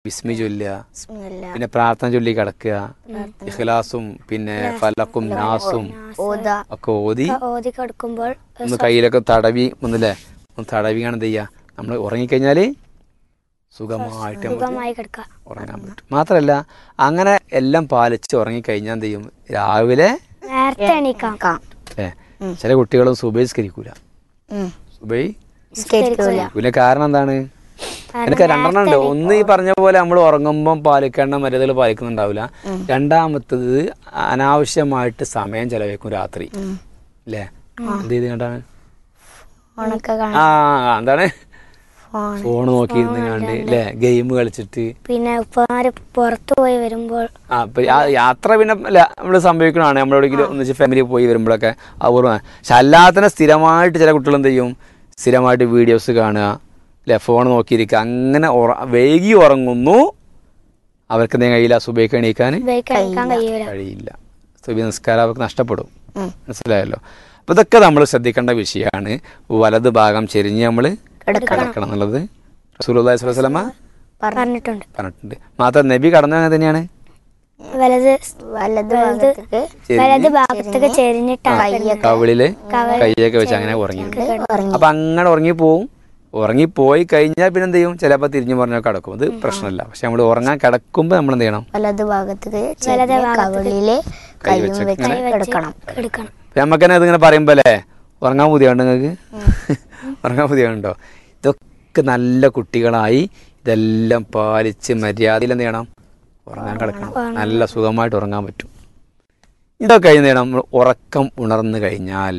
ബിസ്മി ചൊല്ലുക ബിസ്മില്ല പിന്നെ പ്രാർത്ഥന ചൊല്ലി കിടക്കുക ഇഖ്ലാസും പിന്നെ ഫലക്കും നാസും ഓത ഒക്കെ ഓതി ഓതി കിടക്കുമ്പോൾ ഒന്ന് കയ്യിലൊക്കെ തടവി ഒന്നില്ലേ ഒന്ന് തടവിയാണ് എന്ത് ചെയ്യുക നമ്മൾ ഉറങ്ങിക്കഴിഞ്ഞാൽ സുഖമായിട്ട് നമുക്ക് സുഖമായി കിടക്കുക ഉറങ്ങാൻ പറ്റും മാത്രമല്ല അങ്ങനെ എല്ലാം പാലിച്ച് ഉറങ്ങിക്കഴിഞ്ഞാൽ എന്ത് ചെയ്യും രാവിലെ നേരത്തെ എണീക്കാം കാം ഏ ചില കുട്ടികളും സുബൈസ്കരിക്കൂല ഉം. സുബൈ നിസ്കരിക്കൂല പിന്നെ കാരണം എന്താണ് എനിക്ക് രണ്ടെണ്ണം ഉണ്ട് ഒന്ന് ഈ പറഞ്ഞ പോലെ നമ്മൾ ഉറങ്ങുമ്പം പാലിക്കേണ്ട മര്യാദകൾ പാലിക്കുന്നുണ്ടാവില്ല രണ്ടാമത്തത് അനാവശ്യമായിട്ട് സമയം ചെലവഴിക്കും രാത്രി അല്ലേ എന്ത് ചെയ്ത് കണ്ടാണ് ഫോണൊക്കെ കാണാം ആ എന്താണ് ഫോൺ ഫോൺ നോക്കിയിരുന്ന് കണ്ട് അല്ലേ ഗെയിം കളിച്ചിട്ട് പിന്നെ ഉപ്പമാര് പുറത്തു പോയി വരുമ്പോൾ ആ ഇപ്പൊ ആ യാത്ര പിന്നെ അല്ല നമ്മൾ സംഭവിക്കണതാണ് നമ്മളെവിടെയെങ്കിലും ഒന്നിച്ച് ഫാമിലി പോയി വരുമ്പോഴൊക്കെ അപൂർവമാണ് പക്ഷെ അല്ലാതെ സ്ഥിരമായിട്ട് ചില കുട്ടികൾ എന്ത് ചെയ്യും സ്ഥിരമായിട്ട് വീഡിയോസ് കാണുക അല്ലെ ഫോൺ നോക്കിയിരിക്കുക അങ്ങനെ ഉറ വൈകി ഉറങ്ങുന്നു അവർക്ക് എന്തെങ്കിലും കഴിയില്ല സുബൈക്ക് എണീക്കാൻ ഉപയോഗിക്കാൻ എണീക്കാൻ കഴിയൂല കഴിയില്ല സുബി നിസ്കാരം അവർക്ക് നഷ്ടപ്പെടും മനസ്സിലായല്ലോ അപ്പൊ ഇതൊക്കെ നമ്മൾ ശ്രദ്ധിക്കേണ്ട വിഷയമാണ് വലത് ഭാഗം ചെരിഞ്ഞ് നമ്മൾ കിടക്കണം എന്നുള്ളത് റസൂലുള്ളാഹി സ്വല്ലല്ലാഹു അലൈഹി വസല്ലമ പറഞ്ഞിട്ടുണ്ട് പറഞ്ഞിട്ടുണ്ട് മാത്രം നബി കടന്നത് അങ്ങനെ തന്നെയാണ് വലത് വലത് ഭാഗത്തേക്ക് വലത് ഭാഗത്തേക്ക് ചെരിഞ്ഞിട്ടാണ് കവിളില് കൈയൊക്കെ വെച്ച് അങ്ങനെ ഉറങ്ങി അപ്പൊ അങ്ങനെ ഉറങ്ങിപ്പോവും ഉറങ്ങിപ്പോയി കഴിഞ്ഞാൽ പിന്നെ എന്ത് ചെയ്യും ചിലപ്പോൾ തിരിഞ്ഞു പറഞ്ഞാൽ കിടക്കും അത് പ്രശ്നമില്ല പക്ഷെ നമ്മൾ ഉറങ്ങാൻ കിടക്കുമ്പോൾ നമ്മൾ എന്ത് ചെയ്യണം വലത് ഭാഗത്തേക്ക് ചെറിയ കവിളില് കൈയും വെച്ച് കിടക്കണം എടുക്കണം നമുക്ക് തന്നെ ഇതിങ്ങനെ പറയുമ്പോൾ അല്ലേ ഉറങ്ങാൻ പുതിയുണ്ട് നിങ്ങൾക്ക് ഉറങ്ങാൻ പുതിയുണ്ടോ ഇതൊക്കെ നല്ല കുട്ടികളായി ഇതെല്ലാം പാലിച്ച് മര്യാദയിൽ എന്ത് ചെയ്യണം ഉറങ്ങാൻ കിടക്കണം നല്ല സുഖമായിട്ട് ഉറങ്ങാൻ പറ്റും ഇതൊക്കെ കഴിഞ്ഞ് ചെയ്യണം നമ്മൾ ഉറക്കം ഉണർന്നു കഴിഞ്ഞാൽ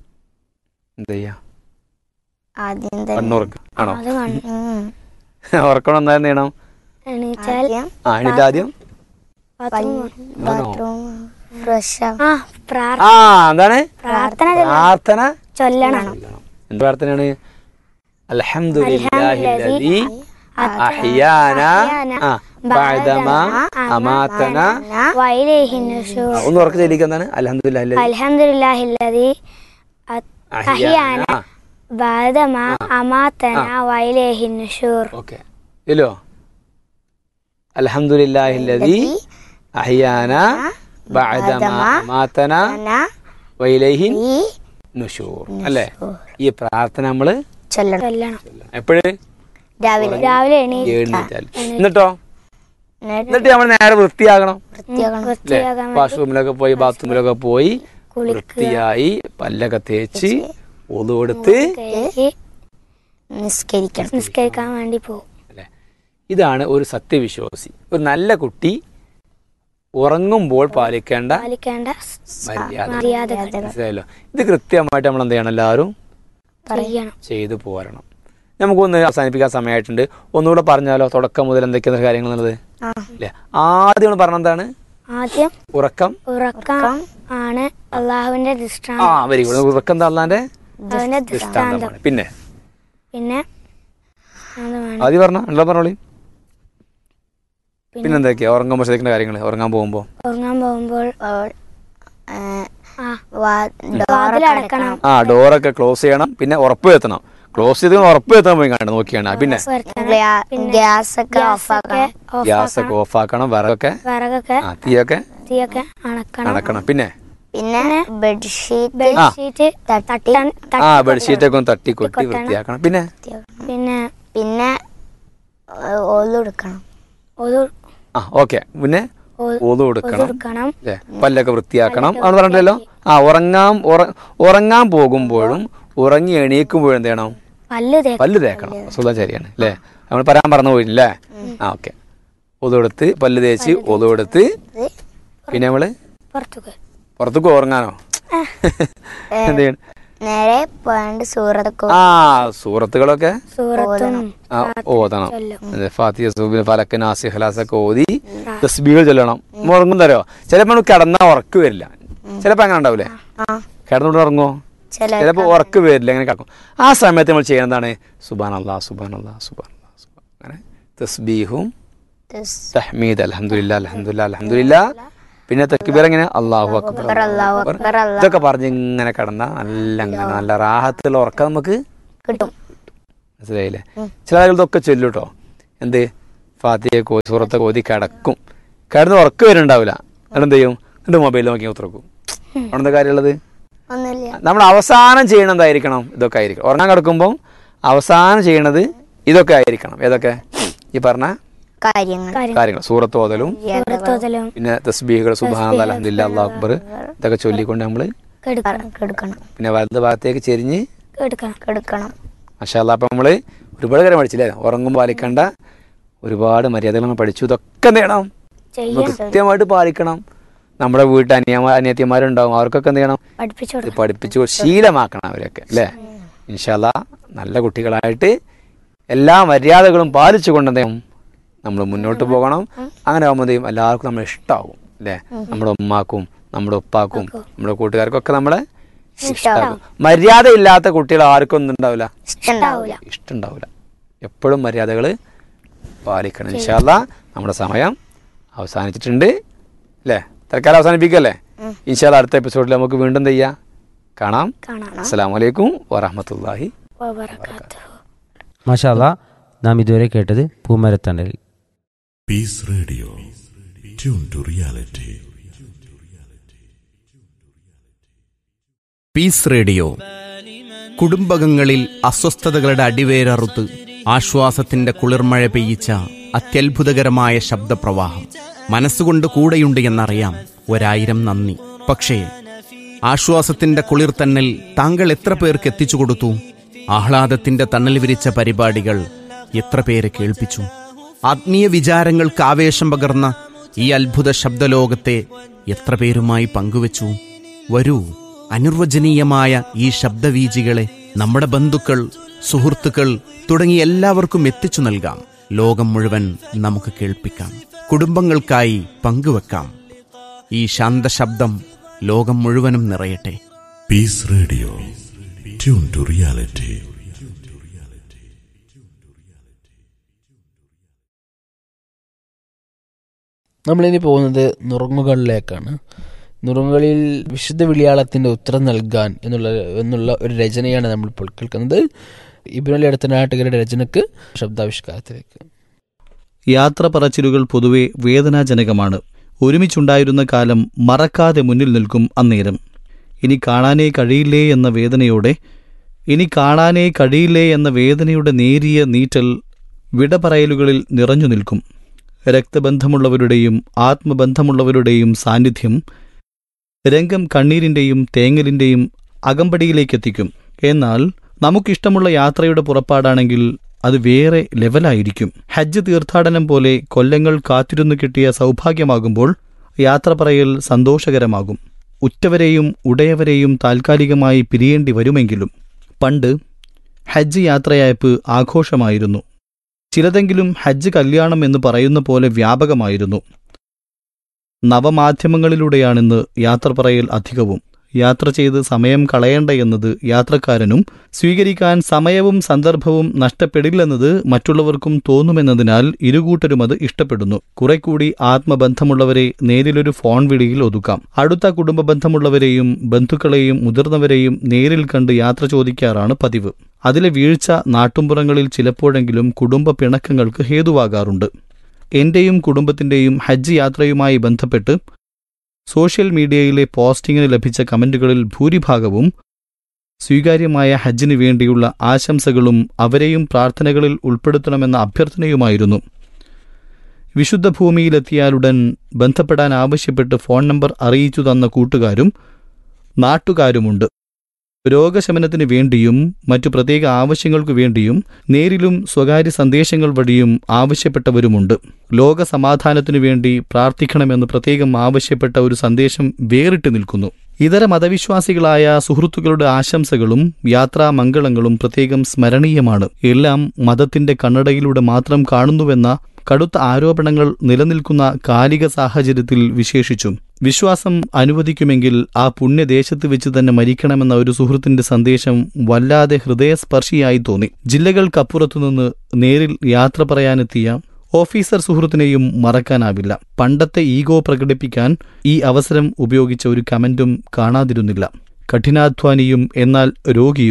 എന്ത് ചെയ്യാം ആദ്യം തന്നെ കണ്ണുറക്കം ആണോ അത് കാണും ഉം. ഉറക്കം വന്നാൽ എന്ത് ചെയ്യണം എണീച്ചാൽ ആദ്യം ആ എന്നിട്ട് ആദ്യം ബാത്റൂം ഫ്രഷ് ആ പ്രാർത്ഥന ആ എന്താണ് പ്രാർത്ഥന പ്രാർത്ഥന ചൊല്ലണം എന്ത് പ്രാർത്ഥനയാണ് അൽഹംദുലില്ലാഹില്ലദീ അഹ്യാന ആ ബഅദമാ അമാതന വൈലേഹിന്നുഷു ആ, ഒന്ന് ഉറക്കെ ചെല്ലിക്കുക എന്താണ് അൽഹംദുലില്ലാഹില്ലദീ അൽഹംദുലില്ലാഹില്ലദി അഹ്യാന ബാദമ അമാതന വൈലേഹിന്നുഷൂർ ഓക്കെ ഇല്ലോ അൽഹംദുലില്ലാഹില്ലദീ അഹ്യാന ബഅദമാ അമാതന വൈലൈഹി ഈ നുഷൂർ അല്ലേ ഈ പ്രാർത്ഥന നമ്മള് ചൊല്ലണം ചൊല്ലണം എപ്പോഴ് രാവിലെ രാവിലെ എണീ എഴുന്നേറ്റാൽ എന്നിട്ടോ നേരെ എന്നിട്ട് നമ്മൾ നേരെ വൃത്തിയാകണം വൃത്തിയാകണം അല്ലേ വൃത്തിയാകാൻ വാഷ്റൂമിലൊക്കെ പോയി ബാത്റൂമിലൊക്കെ പോയി വൃത്തിയായി പല്ലൊക്കെ തേച്ച് ഒതുകൊടുത്ത് കഴുകി നിസ്കരിക്കണം നിസ്കരിക്കാൻ വേണ്ടി പോകും അല്ലേ ഇതാണ് ഒരു സത്യവിശ്വാസി ഒരു നല്ല കുട്ടി ഉറങ്ങുമ്പോൾ പാലിക്കേണ്ട പാലിക്കേണ്ട മര്യാദ മര്യാദകൾ മനസ്സിലായല്ലോ ഇത് കൃത്യമായിട്ട് നമ്മൾ എന്ത് ചെയ്യണം എല്ലാവരും ചെയ്യണം ചെയ്തു പോരണം നമുക്കൊന്ന് അവസാനിപ്പിക്കാൻ സമയമായിട്ടുണ്ട് ഒന്നുകൂടെ പറഞ്ഞാലോ തുടക്കം മുതൽ എന്തൊക്കെയാണ് കാര്യങ്ങൾ എന്നുള്ളത് ആ അല്ലേ ആദ്യം നമ്മൾ പറഞ്ഞെന്താണ് ആദ്യം ഉറക്കം ഉറക്കം ആണ് അള്ളാഹുവിന്റെ ആ ദൃഷ്ടാന്തം വെരി ഗുഡ് ഉറക്കം എന്താ അള്ളാന്റെ അതിന്റെ ദൃഷ്ടാന്തം ദൃഷ്ടാന്തമാണ് പിന്നെ പിന്നെ എന്താണ് ആദ്യം പറഞ്ഞ ഉള്ള പറഞ്ഞോളി പിന്നെ എന്തൊക്കെയാ ഉറങ്ങുമ്പോൾ ശ്രദ്ധിക്കേണ്ട കാര്യങ്ങൾ ഉറങ്ങാൻ പോകുമ്പോൾ ഉറങ്ങാൻ പോകുമ്പോൾ അവൾ, ഏ, ആ വാ- വാതിലടക്കണം ആ ഡോറൊക്കെ ക്ലോസ് ചെയ്യണം പിന്നെ ഉറപ്പ് വരുത്തണം ക്ലോസ് ചെയ്ത് ഉറപ്പ് വരുത്താൻ പോയി കണ്ടു നോക്കിയാണ് പിന്നെ വരുത്തണം. ഗ്യാ- ഗ്യാസ് ഒക്കെ ഓഫ് ഗ്യാസൊക്കെ ആക്കണം ഓഫ് ഗ്യാസ് ഒക്കെ ഓഫ് ആക്കണം വിറകൊക്കെ വിറകൊക്കെ ആ തീയൊക്കെ തീയൊക്കെ അണക്കണം അണക്കണം പിന്നെ പിന്നെ ബെഡ്ഷീറ്റ് ബെഡ്ഷീറ്റ് തട്ടാൻ ആ ബെഡ്ഷീറ്റ് ഒക്കെ ഒന്ന് തട്ടിക്കൊട്ടി വൃത്തിയാക്കണം പിന്നെ പിന്നെ പിന്നെ ഓലെടുക്കണം ഒരു ആ ഓക്കെ പിന്നെ ഓതു കൊടുക്കണം കൊടുക്കണം അല്ലേ പല്ലൊക്കെ വൃത്തിയാക്കണം അത് പറഞ്ഞിട്ടല്ലോ ആ ഉറങ്ങാൻ ഉറ- ഉറങ്ങാൻ പോകുമ്പോഴും ഉറങ്ങി എണീക്കുമ്പോഴും എന്ത് ചെയ്യണം പല്ല് തേക്കണം പല്ല് തേക്കണം സുഖം ശരിയാണ് അല്ലേ നമ്മൾ പറയാൻ പറഞ്ഞു പോയില്ലേ ആ ഓക്കെ ഒതുകൊടുത്ത് പല്ല് തേച്ച് ഒതുകൊടുത്ത് പിന്നെ നമ്മള് പുറത്തുക്ക് പുറത്തേക്ക് ഉറങ്ങാനോ എന്ത് ചെയ്യണം നേരെ പോയാണ്ട് സൂറത്തൊക്കെ ആ സൂറത്തുകളൊക്കെ സൂറത്തും ആ ഓതണം ചൊല്ലും. അതെ ഫാത്തിയ സൂബിന് ഫലക്ക് നാസി ഹലാസൊക്കെ ഓതി തസ്ബീകൾ ചൊല്ലണം ഉറങ്ങും തരോ ചിലപ്പോൾ നമുക്ക് കിടന്നാൽ ഉറക്ക് വരില്ല ചിലപ്പോൾ അങ്ങനെ ഉണ്ടാവില്ലേ ആ കിടന്നുകൊണ്ട് ഉറങ്ങുമോ ചില ചിലപ്പോൾ ഉറക്ക് വരില്ല അങ്ങനെ കിടക്കും ആ സമയത്ത് നമ്മൾ ചെയ്യുന്നതാണ് സുബാൻ അള്ളാഹ് സുബാൻ അള്ളാഹ് സുബാൻ അള്ളാഹ് സുബാൻ അങ്ങനെ തസ്ബീഹും തസ്- തഹ്മീദ് അലഹമുല്ല അലഹമുല്ല അലഹമുല്ല പിന്നെ തക്ബീർ എങ്ങനെ അള്ളാഹു അക്ബർ അല്ലാഹു അക്ബർ അല്ലാഹ് ഇതൊക്കെ പറഞ്ഞ് ഇങ്ങനെ കിടന്ന നല്ല അങ്ങനെ നല്ല റാഹത്തുള്ള ഉറക്കം നമുക്ക് കിട്ടും മനസ്സിലായില്ലേ ചില ആളുകൾ ഇതൊക്കെ ചൊല്ലും കേട്ടോ എന്ത് ഫാത്തിയൊക്കെ ഓതി സൂറത്തൊക്കെ ഓതി കിടക്കും കിടന്ന് ഉറക്കം വരുന്നുണ്ടാവില്ല എന്നിട്ട് എന്ത് ചെയ്യും എന്നിട്ട് മൊബൈലിൽ നോക്കി ഉത്തറക്കും അവിടെ കാര്യമുള്ളത് ഒന്നുമില്ല നമ്മൾ അവസാനം ചെയ്യണത് എന്തായിരിക്കണം ഇതൊക്കെ ആയിരിക്കണം ഉറങ്ങാൻ കിടക്കുമ്പോൾ അവസാനം ചെയ്യണത് ഇതൊക്കെ ആയിരിക്കണം ഏതൊക്കെ ഈ പറഞ്ഞ കാര്യങ്ങൾ കാര്യങ്ങൾ സൂറത്ത് ഓതലും പുറത്തോതലും പിന്നെ തസ്ബീഹുകൾ സുബാന അലഹദില്ല അള്ളാഹു അക്ബർ ഇതൊക്കെ ചൊല്ലിക്കൊണ്ട് നമ്മൾ കെടുക്കണം കെടുക്കണം പിന്നെ വലത് ഭാഗത്തേക്ക് ചെരിഞ്ഞ് കെടുക്കണം കെടുക്കണം മഷാല്ല അപ്പം നമ്മൾ ഒരുപാട് കാര്യം പഠിച്ചില്ലേ ഉറങ്ങുമ്പോൾ പാലിക്കേണ്ട ഒരുപാട് മര്യാദകൾ നമ്മൾ പഠിച്ചു ഇതൊക്കെ എന്ത് ചെയ്യണം നമ്മൾ ചെയ്യാൻ കൃത്യമായിട്ട് പാലിക്കണം നമ്മുടെ വീട്ടിൽ അനിയന്മാർ അനിയത്തിമാരുണ്ടാവും അവർക്കൊക്കെ എന്ത് ചെയ്യണം പഠിപ്പിച്ചു ഇത് കൊടുക്കണം പഠിപ്പിച്ചു ശീലമാക്കണം അവരൊക്കെ അല്ലേ ഇൻഷാല്ല നല്ല കുട്ടികളായിട്ട് എല്ലാ മര്യാദകളും പാലിച്ചുകൊണ്ട് എന്ത് ചെയ്യണം നമ്മൾ മുന്നോട്ട് പോകണം അങ്ങനെ ആകുമ്പോൾ എന്ത് ചെയ്യും എല്ലാവർക്കും നമ്മൾ ഇഷ്ടമാകും അല്ലേ നമ്മുടെ ഉമ്മാക്കും നമ്മുടെ ഉപ്പാക്കും നമ്മുടെ കൂട്ടുകാർക്കും ഒക്കെ നമ്മളെ ഇഷ്ടമാകും മര്യാദ ഇല്ലാത്ത കുട്ടികൾ ആർക്കും ഒന്നും ഉണ്ടാവില്ല ഇഷ്ടണ്ടാവൂല ഇഷ്ടമുണ്ടാവില്ല എപ്പോഴും മര്യാദകൾ പാലിക്കണം ഇൻഷാല്ല നമ്മുടെ സമയം അവസാനിച്ചിട്ടുണ്ട് അല്ലേ തൽക്കാലം അവസാനിപ്പിക്കല്ലേ ഇൻഷാല്ല അടുത്ത എപ്പിസോഡിൽ നമുക്ക് വീണ്ടും എന്ത് ചെയ്യാം കാണാം കാണാം അസ്സാം വലൈക്കും വറഹമത്തല്ലാഹി വബറകാതുഹു മാഷാല്ല നാം ഇതുവരെ കേട്ടത് പൂമരത്തണ്ടൽ Peace Radio. Tune to reality. Peace radio കുടുംബകങ്ങളിൽ അസ്വസ്ഥതകളുടെ അടിവേരറുത്ത് ആശ്വാസത്തിന്റെ കുളിർമഴ പെയ്യിച്ച അത്യത്ഭുതകരമായ ശബ്ദപ്രവാഹം മനസ്സുകൊണ്ട് കൂടെയുണ്ട് എന്നറിയാം ഒരായിരം നന്ദി പക്ഷേ ആശ്വാസത്തിന്റെ കുളിർ തന്നൽ താങ്കൾ എത്ര പേർക്ക് എത്തിച്ചു കൊടുത്തു ആഹ്ലാദത്തിന്റെ തണൽ വിരിച്ച പരിപാടികൾ എത്ര പേരെ കേൾപ്പിച്ചു ആത്മീയ വിചാരങ്ങൾക്ക് ആവേശം പകർന്ന ഈ അത്ഭുത ശബ്ദലോകത്തെ എത്ര പേരുമായി പങ്കുവച്ചു വരൂ അനിർവചനീയമായ ഈ ശബ്ദവീജികളെ നമ്മുടെ ബന്ധുക്കൾ സുഹൃത്തുക്കൾ തുടങ്ങി എല്ലാവർക്കും എത്തിച്ചു നൽകാം ലോകം മുഴുവൻ നമുക്ക് കേൾപ്പിക്കാം കുടുംബങ്ങൾക്കായി പങ്കുവെക്കാം ഈ ശാന്തശബ്ദം ലോകം മുഴുവനും നിറയട്ടെ Peace Radio. Tune to reality. നമ്മളിനി പോകുന്നത് നുറുങ്ങുകളിലേക്കാണ് നുറുങ്ങുകളിൽ വിശുദ്ധ വിളിയാളത്തിന്റെ ഉത്തരം നൽകാൻ എന്നുള്ള എന്നുള്ള ഒരു രചനയാണ് നമ്മളിപ്പോൾ കേൾക്കുന്നത് ഇബ്രാഹിം അടുത്ത നാട്ടുകാരുടെ രചനക്ക് ശബ്ദാവിഷ്കാരത്തിലേക്ക് യാത്ര പറച്ചിലുകൾ പൊതുവെ വേദനാജനകമാണ് ഒരുമിച്ചുണ്ടായിരുന്ന കാലം മറക്കാതെ മുന്നിൽ നിൽക്കും അന്നേരം ഇനി കാണാനേ കഴിയില്ലേ എന്ന വേദനയോടെ ഇനി കാണാനേ കഴിയില്ലേ എന്ന വേദനയുടെ നേരിയ നീറ്റൽ വിട പറയലുകളിൽ നിറഞ്ഞു നിൽക്കും രക്തബന്ധമുള്ളവരുടെയും ആത്മബന്ധമുള്ളവരുടെയും സാന്നിധ്യം രംഗം കണ്ണീരിന്റെയും തേങ്ങലിന്റെയും അകമ്പടിയിലേക്കെത്തിക്കും എന്നാൽ നമുക്കിഷ്ടമുള്ള യാത്രയുടെ പുറപ്പാടാണെങ്കിൽ അത് വേറെ ലെവലായിരിക്കും ഹജ്ജ് തീർത്ഥാടനം പോലെ കൊല്ലങ്ങൾ കാത്തിരുന്നു കിട്ടിയ സൗഭാഗ്യമാകുമ്പോൾ യാത്ര പറയൽ സന്തോഷകരമാകും ഉറ്റവരെയും ഉടയവരെയും താൽക്കാലികമായി പിരിയേണ്ടി വരുമെങ്കിലും പണ്ട് ഹജ്ജ് യാത്രയയപ്പ് ആഘോഷമായിരുന്നു ചിലതെങ്കിലും ഹജ്ജ് കല്യാണം എന്ന് പറയുന്ന പോലെ വ്യാപകമായിരുന്നു നവമാധ്യമങ്ങളിലൂടെയാണിന്ന് യാത്ര പറയൽ അധികവും യാത്ര ചെയ്ത് സമയം കളയേണ്ട എന്നത് യാത്രക്കാരനും സ്വീകരിക്കാൻ സമയവും സന്ദർഭവും നഷ്ടപ്പെടില്ലെന്നത് മറ്റുള്ളവർക്കും തോന്നുമെന്നതിനാൽ ഇരുകൂട്ടരും അത് ഇഷ്ടപ്പെടുന്നു കുറെ കൂടി ആത്മബന്ധമുള്ളവരെ നേരിലൊരു ഫോൺ വിളിയിൽ ഒതുക്കാം അടുത്ത കുടുംബ ബന്ധമുള്ളവരെയും ബന്ധുക്കളെയും മുതിർന്നവരെയും നേരിൽ കണ്ട് യാത്ര ചോദിക്കാറാണ് പതിവ് അതിലെ വീഴ്ച നാട്ടുമ്പുറങ്ങളിൽ ചിലപ്പോഴെങ്കിലും കുടുംബ പിണക്കങ്ങൾക്ക് ഹേതുവാകാറുണ്ട് എന്റെയും കുടുംബത്തിന്റെയും ഹജ്ജ് യാത്രയുമായി ബന്ധപ്പെട്ട് സോഷ്യൽ മീഡിയയിലെ പോസ്റ്റിങ്ങിന് ലഭിച്ച കമന്റുകളിൽ ഭൂരിഭാഗവും സ്വീകാര്യമായ ഹജ്ജിന് വേണ്ടിയുള്ള ആശംസകളും അവരെയും പ്രാർത്ഥനകളിൽ ഉൾപ്പെടുത്തണമെന്ന അഭ്യർത്ഥനയുമായിരുന്നു വിശുദ്ധ ഭൂമിയിലെത്തിയാലുടൻ ബന്ധപ്പെടാൻ ആവശ്യപ്പെട്ട് ഫോൺ നമ്പർ അറിയിച്ചു തന്ന കൂട്ടുകാരും നാട്ടുകാരുമുണ്ട് രോഗശമനത്തിന് വേണ്ടിയും മറ്റു പ്രത്യേക ആവശ്യങ്ങൾക്കു വേണ്ടിയും നേരിലും സ്വകാര്യ സന്ദേശങ്ങൾ വഴിയും ആവശ്യപ്പെട്ടവരുമുണ്ട് ലോക സമാധാനത്തിനു വേണ്ടി പ്രാർത്ഥിക്കണമെന്ന് പ്രത്യേകം ആവശ്യപ്പെട്ട ഒരു സന്ദേശം വേറിട്ട് നിൽക്കുന്നു ഇതര മതവിശ്വാസികളായ സുഹൃത്തുക്കളുടെ ആശംസകളും യാത്രാ മംഗളങ്ങളും പ്രത്യേകം സ്മരണീയമാണ് എല്ലാം മതത്തിന്റെ കണ്ണടയിലൂടെ മാത്രം കാണുന്നുവെന്ന കടുത്ത ആരോപണങ്ങൾ നിലനിൽക്കുന്ന കാലിക സാഹചര്യത്തിൽ വിശേഷിച്ചും വിശ്വാസം അനുവദിക്കുമെങ്കിൽ ആ പുണ്യദേശത്ത് വെച്ച് തന്നെ മരിക്കണമെന്ന ഒരു സുഹൃത്തിന്റെ സന്ദേശം വല്ലാതെ ഹൃദയസ്പർശിയായി തോന്നി ജില്ലകൾക്കപ്പുറത്തുനിന്ന് നേരിൽ യാത്ര പറയാനെത്തിയ ഓഫീസർ സുഹൃത്തിനെയും മറക്കാനാവില്ല പണ്ടത്തെ ഈഗോ പ്രകടിപ്പിക്കാൻ ഈ അവസരം ഉപയോഗിച്ച ഒരു കമന്റും കാണാതിരുന്നില്ല കഠിനാധ്വാനിയും എന്നാൽ രോഗിയും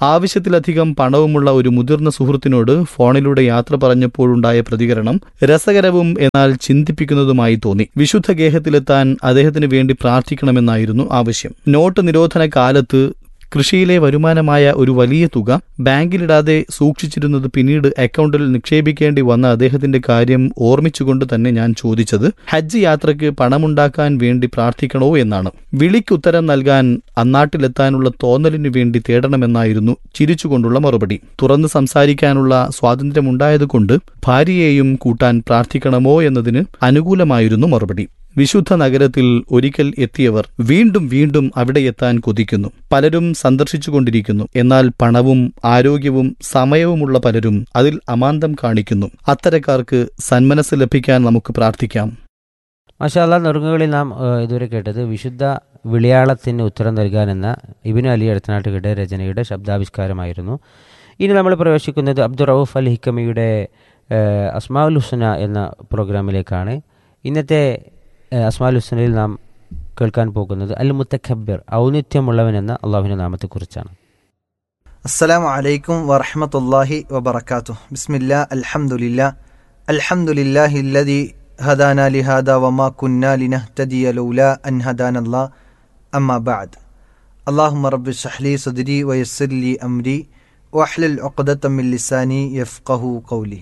ആവശ്യത്തിലധികം പണവുമുള്ള ഒരു മുതിർന്ന സുഹൃത്തിനോട് ഫോണിലൂടെ യാത്ര പറഞ്ഞപ്പോഴുണ്ടായ പ്രതികരണം രസകരവും എന്നാൽ ചിന്തിപ്പിക്കുന്നതുമായി തോന്നി വിശുദ്ധ ഗേഹത്തിലെത്താൻ അദ്ദേഹത്തിന് വേണ്ടി പ്രാർത്ഥിക്കണമെന്നായിരുന്നു ആവശ്യം നോട്ട് നിരോധന കാലത്ത് കൃഷിയിലെ വരുമാനമായ ഒരു വലിയ തുക ബാങ്കിലിടാതെ സൂക്ഷിച്ചിരുന്നത് പിന്നീട് അക്കൗണ്ടിൽ നിക്ഷേപിക്കേണ്ടി വന്ന അദ്ദേഹത്തിന്റെ കാര്യം ഓർമ്മിച്ചുകൊണ്ട് തന്നെ ഞാൻ ചോദിച്ചത് ഹജ്ജ് യാത്രയ്ക്ക് പണമുണ്ടാക്കാൻ വേണ്ടി പ്രാർത്ഥിക്കണോ എന്നാണ് വിളിക്കുത്തരം നൽകാൻ അന്നാട്ടിലെത്താനുള്ള തോന്നലിനു വേണ്ടി തേടണമെന്നായിരുന്നു ചിരിച്ചുകൊണ്ടുള്ള മറുപടി തുറന്ന് സംസാരിക്കാനുള്ള സ്വാതന്ത്ര്യമുണ്ടായതുകൊണ്ട് ഭാര്യയെയും കൂട്ടാൻ പ്രാർത്ഥിക്കണമോ എന്നതിന് അനുകൂലമായിരുന്നു മറുപടി വിശുദ്ധ നഗരത്തിൽ ഒരിക്കൽ എത്തിയവർ വീണ്ടും വീണ്ടും അവിടെ എത്താൻ കൊതിക്കുന്നു പലരും സന്ദർശിച്ചുകൊണ്ടിരിക്കുന്നു എന്നാൽ പണവും ആരോഗ്യവും സമയവുമുള്ള പലരും അതിൽ അമാന്തം കാണിക്കുന്നു അത്തരക്കാർക്ക് സന്മനസ് ലഭിക്കാൻ നമുക്ക് പ്രാർത്ഥിക്കാം മാഷാല്ല നുറുങ്ങുകളിൽ നാം ഏഹ്, ഇതുവരെ കേട്ടത് വിശുദ്ധ വിളിയാളത്തിന് ഉത്തരം നൽകാൻ എന്ന ഇബിന് അലി അടുത്തനാട്ടുകയുടെ രചനയുടെ ശബ്ദാവിഷ്കാരമായിരുന്നു ഇനി നമ്മൾ പ്രവേശിക്കുന്നത് അബ്ദുൾ റൌഫ് അൽ ഹിക്കമിയുടെ ഏഹ്, അസ്മാഉൽ ഹുസന എന്ന പ്രോഗ്രാമിലേക്കാണ് ഇന്നത്തെ ഏഹ്, അസ്മാഉൽ ഹുസനയിൽ നാം കേൾക്കാൻ പോകുന്നത് അൽ മുത്തഖബ്ബിർ ഔന്നിത്യമുള്ളവൻ എന്ന അള്ളാഹുവിൻ്റെ നാമത്തെക്കുറിച്ചാണ് السلام عليكم ورحمة الله وبركاته بسم الله الحمد لله الحمد لله الذي هدانا لهذا وما كنا لنهتدي لولا أن هدانا الله أما بعد اللهم رب اشرح لي صدري ويسر لي أمري واحلل عقدة من لساني يفقه قولي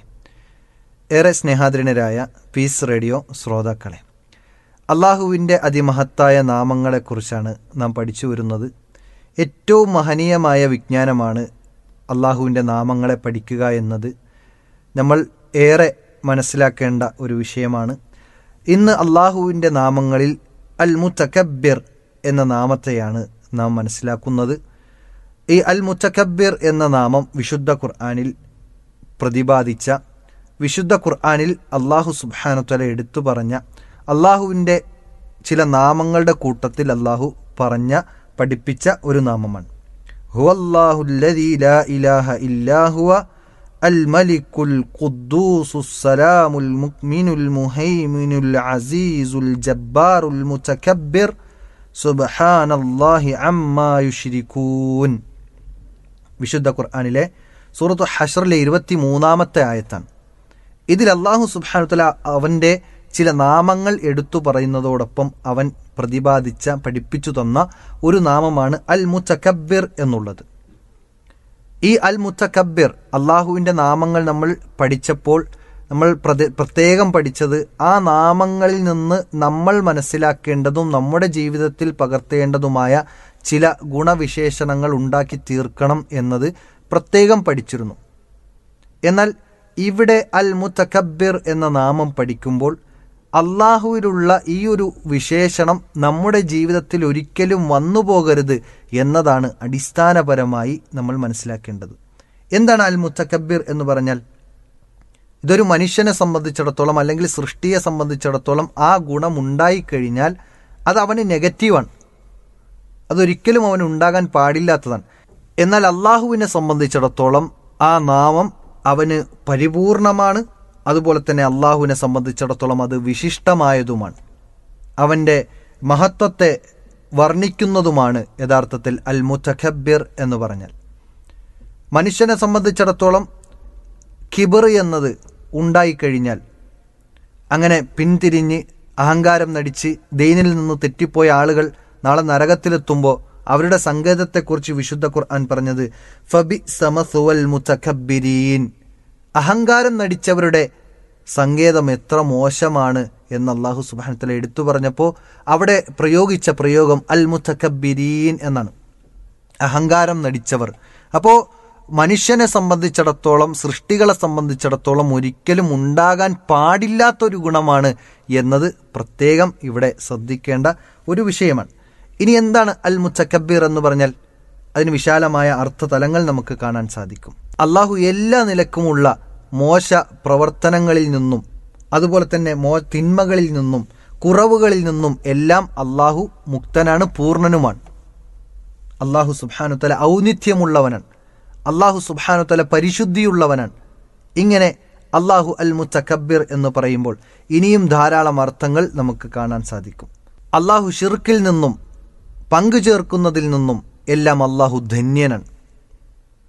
ഏറെ സ്നേഹാദരനരായ പീസ് റേഡിയോ ശ്രോതാക്കളെ അള്ളാഹുവിൻ്റെ അതിമഹത്തായ നാമങ്ങളെക്കുറിച്ചാണ് നാം പഠിച്ചു വരുന്നത് ഏറ്റവും മഹനീയമായ വിജ്ഞാനമാണ് അള്ളാഹുവിൻ്റെ നാമങ്ങളെ പഠിക്കുക എന്നത് നമ്മൾ ഏറെ മനസ്സിലാക്കേണ്ട ഒരു വിഷയമാണ് ഇന്ന് അള്ളാഹുവിൻ്റെ നാമങ്ങളിൽ അൽ മുത്തക്കബ്ബിർ എന്ന നാമത്തെയാണ് നാം മനസ്സിലാക്കുന്നത് ഈ അൽ മുത്തക്കബ്ബിർ എന്ന നാമം വിശുദ്ധ ഖുർആാനിൽ പ്രതിപാദിച്ച വിശുദ്ധ ഖുർആാനിൽ അള്ളാഹു സുബാനുത്തല എടുത്തു പറഞ്ഞ അള്ളാഹുവിൻ്റെ ചില നാമങ്ങളുടെ കൂട്ടത്തിൽ അള്ളാഹു പറഞ്ഞ പഠിപ്പിച്ച ഒരു നാമമാണ് ഹുവല്ലാഹുല്ലദീ ലാ ഇലാഹ ഇല്ലാ ഹുവ അൽ മലിക്കുൽ ഖുദ്ദൂസുസ് സലാമുൽ മുഅ്മിനുൽ മുഹൈമിനുൽ അസീസുൽ ജബ്ബാറുൽ മുതകബ്ബിർ സുബ്ഹാനല്ലാഹി അമ്മാ യുശ്രികൂൻ വിശുദ്ധ ഖുർആനിലെ സൂറത്തു ഹഷറിലെ ഇരുപത്തി മൂന്നാമത്തെ ആയത്താണ് ഇതിൽ അള്ളാഹു സുബാനുത്തല അവൻ്റെ ചില നാമങ്ങൾ എടുത്തു പറയുന്നതോടൊപ്പം അവൻ പ്രതിപാദിച്ച പഠിപ്പിച്ചു തന്ന ഒരു നാമമാണ് അൽ മുത്തക്കബിർ എന്നുള്ളത് ഈ അൽ മുത്തക്കബിർ അള്ളാഹുവിൻ്റെ നാമങ്ങൾ നമ്മൾ പഠിച്ചപ്പോൾ നമ്മൾ പ്രത- പ്രത്യേകം പഠിച്ചത് ആ നാമങ്ങളിൽ നിന്ന് നമ്മൾ മനസ്സിലാക്കേണ്ടതും നമ്മുടെ ജീവിതത്തിൽ പകർത്തേണ്ടതുമായ ചില ഗുണവിശേഷണങ്ങൾ ഉണ്ടാക്കി തീർക്കണം എന്നത് പ്രത്യേകം പഠിച്ചിരുന്നു എന്നാൽ ഇവിടെ അൽ മുത്തക്കബിർ എന്ന നാമം പഠിക്കുമ്പോൾ അള്ളാഹുവിലുള്ള ഈ ഒരു വിശേഷണം നമ്മുടെ ജീവിതത്തിൽ ഒരിക്കലും വന്നു പോകരുത് എന്നതാണ് അടിസ്ഥാനപരമായി നമ്മൾ മനസ്സിലാക്കേണ്ടത് എന്താണ് അൽ മുത്തക്കബിർ എന്ന് പറഞ്ഞാൽ ഇതൊരു മനുഷ്യനെ സംബന്ധിച്ചിടത്തോളം അല്ലെങ്കിൽ സൃഷ്ടിയെ സംബന്ധിച്ചിടത്തോളം ആ ഗുണം ഉണ്ടായിക്കഴിഞ്ഞാൽ അത് അവന് നെഗറ്റീവാണ് അതൊരിക്കലും അവന് ഉണ്ടാകാൻ പാടില്ലാത്തതാണ് എന്നാൽ അള്ളാഹുവിനെ സംബന്ധിച്ചിടത്തോളം ആ നാമം അവന് പരിപൂർണമാണ് അതുപോലെ തന്നെ അള്ളാഹുവിനെ സംബന്ധിച്ചിടത്തോളം അത് വിശിഷ്ടമായതുമാണ് അവൻ്റെ മഹത്വത്തെ വർണ്ണിക്കുന്നതുമാണ് യഥാർത്ഥത്തിൽ അൽ മുത്തഖബിർ എന്ന് പറഞ്ഞാൽ മനുഷ്യനെ സംബന്ധിച്ചിടത്തോളം കിബർ എന്നത് ഉണ്ടായിക്കഴിഞ്ഞാൽ അങ്ങനെ പിന്തിരിഞ്ഞ് അഹങ്കാരം നടിച്ച് ദൈനിൽ നിന്ന് തെറ്റിപ്പോയ ആളുകൾ നാളെ നരകത്തിലെത്തുമ്പോൾ അവരുടെ സങ്കേതത്തെക്കുറിച്ച് വിശുദ്ധ ഖുർആൻ പറഞ്ഞത് ഫബി സമസുവൽ മുത്തഖബിരീൻ അഹങ്കാരം നടിച്ചവരുടെ സങ്കേതം എത്ര മോശമാണ് എന്ന് അള്ളാഹു സുബാനത്തല എടുത്തു പറഞ്ഞപ്പോൾ അവിടെ പ്രയോഗിച്ച പ്രയോഗം അൽ മുത്തഖബിരീൻ എന്നാണ് അഹങ്കാരം നടിച്ചവർ അപ്പോൾ മനുഷ്യനെ സംബന്ധിച്ചിടത്തോളം സൃഷ്ടികളെ സംബന്ധിച്ചിടത്തോളം ഒരിക്കലും ഉണ്ടാകാൻ പാടില്ലാത്തൊരു ഗുണമാണ് എന്നത് പ്രത്യേകം ഇവിടെ ശ്രദ്ധിക്കേണ്ട ഒരു വിഷയമാണ് ഇനി എന്താണ് അൽ മുത്തക്കബീർ എന്ന് പറഞ്ഞാൽ അതിന് വിശാലമായ അർത്ഥതലങ്ങൾ നമുക്ക് കാണാൻ സാധിക്കും അള്ളാഹു എല്ലാ നിലക്കുമുള്ള മോശ പ്രവർത്തനങ്ങളിൽ നിന്നും അതുപോലെ തന്നെ മോ തിന്മകളിൽ നിന്നും കുറവുകളിൽ നിന്നും എല്ലാം അള്ളാഹു മുക്തനാണ് പൂർണ്ണനുമാണ് അള്ളാഹു സുബാനുത്തല ഔന്നിത്യമുള്ളവനാണ് അള്ളാഹു സുബാനുത്തല പരിശുദ്ധിയുള്ളവനാണ് ഇങ്ങനെ അള്ളാഹു അൽ മുത്തക്കബിർ എന്ന് പറയുമ്പോൾ ഇനിയും ധാരാളം അർത്ഥങ്ങൾ നമുക്ക് കാണാൻ സാധിക്കും അള്ളാഹു ഷിർക്കിൽ നിന്നും പങ്കു ചേർക്കുന്നതിൽ നിന്നും എല്ലാം അള്ളാഹു ധന്യനാണ്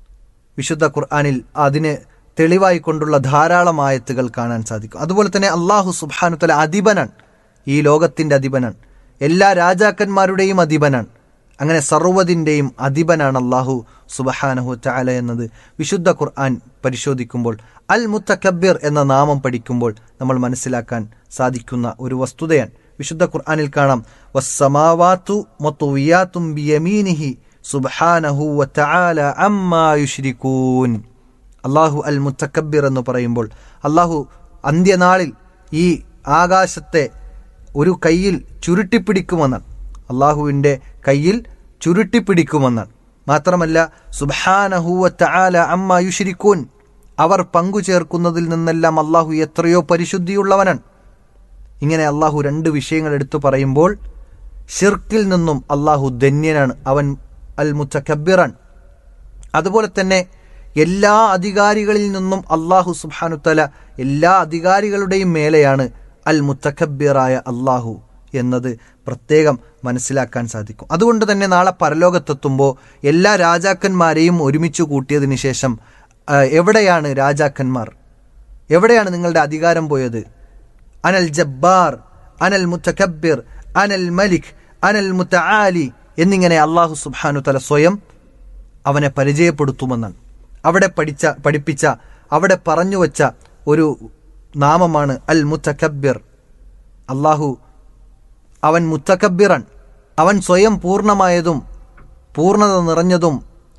വിശുദ്ധ ഖുർആാനിൽ അതിന് തെളിവായി കൊണ്ടുള്ള ധാരാളം ആയത്തുകൾ കാണാൻ സാധിക്കും അതുപോലെ തന്നെ അള്ളാഹു സുബാനുത്തല അധിപനാണ് ഈ ലോകത്തിൻ്റെ അധിപനാണ് എല്ലാ രാജാക്കന്മാരുടെയും അധിപനാണ് അങ്ങനെ സർവ്വതിൻ്റെയും അധിപനാണ് അള്ളാഹു സുബഹാനഹു ചാല എന്നത് വിശുദ്ധ ഖുർആൻ പരിശോധിക്കുമ്പോൾ അൽ മുത്തക്കബിർ എന്ന നാമം പഠിക്കുമ്പോൾ നമ്മൾ മനസ്സിലാക്കാൻ സാധിക്കുന്ന ഒരു വസ്തുതയാണ് വിശുദ്ധ ഖുർആനിൽ കാണാം വസ്സമാവാത്തു മൊത്തുവിയാത്തും ബിയമീനിഹി സുബ്ഹാനഹു വതആല അമ്മാ യുശ്രികൂൻ അള്ളാഹു അൽ മുത്തക്കബിർ എന്ന് പറയുമ്പോൾ അള്ളാഹു അന്ത്യനാളിൽ ഈ ആകാശത്തെ ഒരു കയ്യിൽ ചുരുട്ടിപ്പിടിക്കുമെന്നാണ് അള്ളാഹുവിൻ്റെ കയ്യിൽ ചുരുട്ടിപ്പിടിക്കുമെന്നാണ് മാത്രമല്ല സുബാനഹുവ തആല അമ്മ യുഷിരിക്കൂൻ അവർ പങ്കുചേർക്കുന്നതിൽ നിന്നെല്ലാം അള്ളാഹു എത്രയോ പരിശുദ്ധിയുള്ളവനാണ് ഇങ്ങനെ അള്ളാഹു രണ്ട് വിഷയങ്ങൾ എടുത്തു പറയുമ്പോൾ ഷിർക്കിൽ നിന്നും അള്ളാഹു ധന്യനാണ് അവൻ അൽ മുത്തക്കബിറാൻ അതുപോലെ തന്നെ എല്ലാ അധികാരികളിൽ നിന്നും അള്ളാഹു സുബാനുത്തല എല്ലാ അധികാരികളുടെയും മേലെയാണ് അൽ മുത്തക്കബിറായ അള്ളാഹു എന്നത് പ്രത്യേകം മനസ്സിലാക്കാൻ സാധിക്കും അതുകൊണ്ട് തന്നെ നാളെ പരലോകത്തെത്തുമ്പോൾ എല്ലാ രാജാക്കന്മാരെയും ഒരുമിച്ച് കൂട്ടിയതിന് ശേഷം ആ, എവിടെയാണ് രാജാക്കന്മാർ എവിടെയാണ് നിങ്ങളുടെ അധികാരം പോയത് അനൽ ജബ്ബാർ അനൽ മുത്തക്കബിർ അനൽ മലിക് അനൽ മുത്തആലി എന്നിങ്ങനെ അള്ളാഹു സുബ്ഹാനു തല സ്വയം അവനെ പരിചയപ്പെടുത്തുമെന്നാണ് അവിടെ പഠിച്ച പഠിപ്പിച്ച അവിടെ പറഞ്ഞു വച്ച ഒരു നാമമാണ് അൽ മുത്തക്കബിർ അള്ളാഹു അവൻ മുത്തക്കബിറൻ അവൻ സ്വയം പൂർണ്ണമായതും പൂർണ്ണത നിറഞ്ഞതും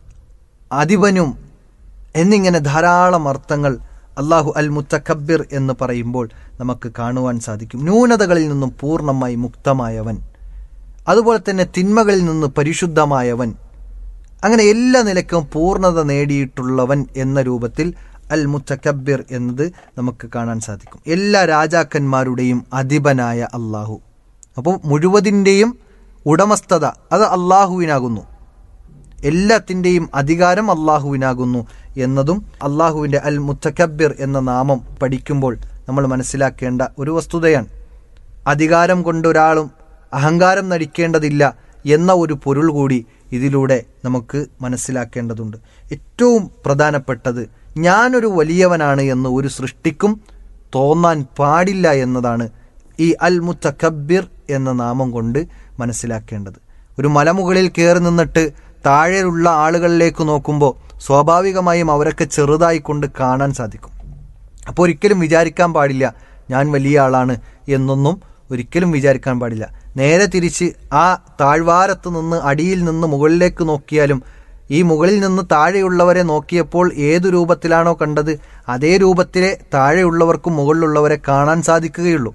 അധിപനും എന്നിങ്ങനെ ധാരാളം അർത്ഥങ്ങൾ അള്ളാഹു അൽ മുത്തക്കബിർ എന്ന് പറയുമ്പോൾ നമുക്ക് കാണുവാൻ സാധിക്കും ന്യൂനതകളിൽ നിന്നും പൂർണ്ണമായി മുക്തമായവൻ അതുപോലെ തന്നെ തിന്മകളിൽ നിന്ന് പരിശുദ്ധമായവൻ അങ്ങനെ എല്ലാ നിലക്കും പൂർണ്ണത നേടിയിട്ടുള്ളവൻ എന്ന രൂപത്തിൽ അൽ മുത്തക്കബിർ എന്നത് നമുക്ക് കാണാൻ സാധിക്കും എല്ലാ രാജാക്കന്മാരുടെയും അധിപനായ അള്ളാഹു അപ്പോൾ മുഴുവതിൻ്റെയും ഉടമസ്ഥത അത് അള്ളാഹുവിനാകുന്നു എല്ലാത്തിൻ്റെയും അധികാരം അള്ളാഹുവിനാകുന്നു എന്നതും അള്ളാഹുവിൻ്റെ അൽ മുത്തക്കബിർ എന്ന നാമം പഠിക്കുമ്പോൾ നമ്മൾ മനസ്സിലാക്കേണ്ട ഒരു വസ്തുതയാണ് അധികാരം കൊണ്ടൊരാളും അഹങ്കാരം നടിക്കേണ്ടതില്ല എന്ന ഒരു പൊരുൾ കൂടി ഇതിലൂടെ നമുക്ക് മനസ്സിലാക്കേണ്ടതുണ്ട് ഏറ്റവും പ്രധാനപ്പെട്ടത് ഞാനൊരു വലിയവനാണ് എന്ന് ഒരു സൃഷ്ടിക്കും തോന്നാൻ പാടില്ല എന്നതാണ് ഈ അൽ മുത്തക്കബിർ എന്ന നാമം കൊണ്ട് മനസ്സിലാക്കേണ്ടത് ഒരു മലമുകളിൽ കയറി നിന്നിട്ട് താഴെയുള്ള ആളുകളിലേക്ക് നോക്കുമ്പോൾ സ്വാഭാവികമായും അവരൊക്കെ ചെറുതായി കൊണ്ട് കാണാൻ സാധിക്കും അപ്പോൾ ഒരിക്കലും വിചാരിക്കാൻ പാടില്ല ഞാൻ വലിയ ആളാണ് എന്നൊന്നും ഒരിക്കലും വിചാരിക്കാൻ പാടില്ല നേരെ തിരിച്ച് ആ താഴ്വാരത്ത് നിന്ന് അടിയിൽ നിന്ന് മുകളിലേക്ക് നോക്കിയാലും ഈ മുകളിൽ നിന്ന് താഴെയുള്ളവരെ നോക്കിയപ്പോൾ ഏതു രൂപത്തിലാണോ കണ്ടത് അതേ രൂപത്തിലെ താഴെയുള്ളവർക്കും മുകളിലുള്ളവരെ കാണാൻ സാധിക്കുകയുള്ളൂ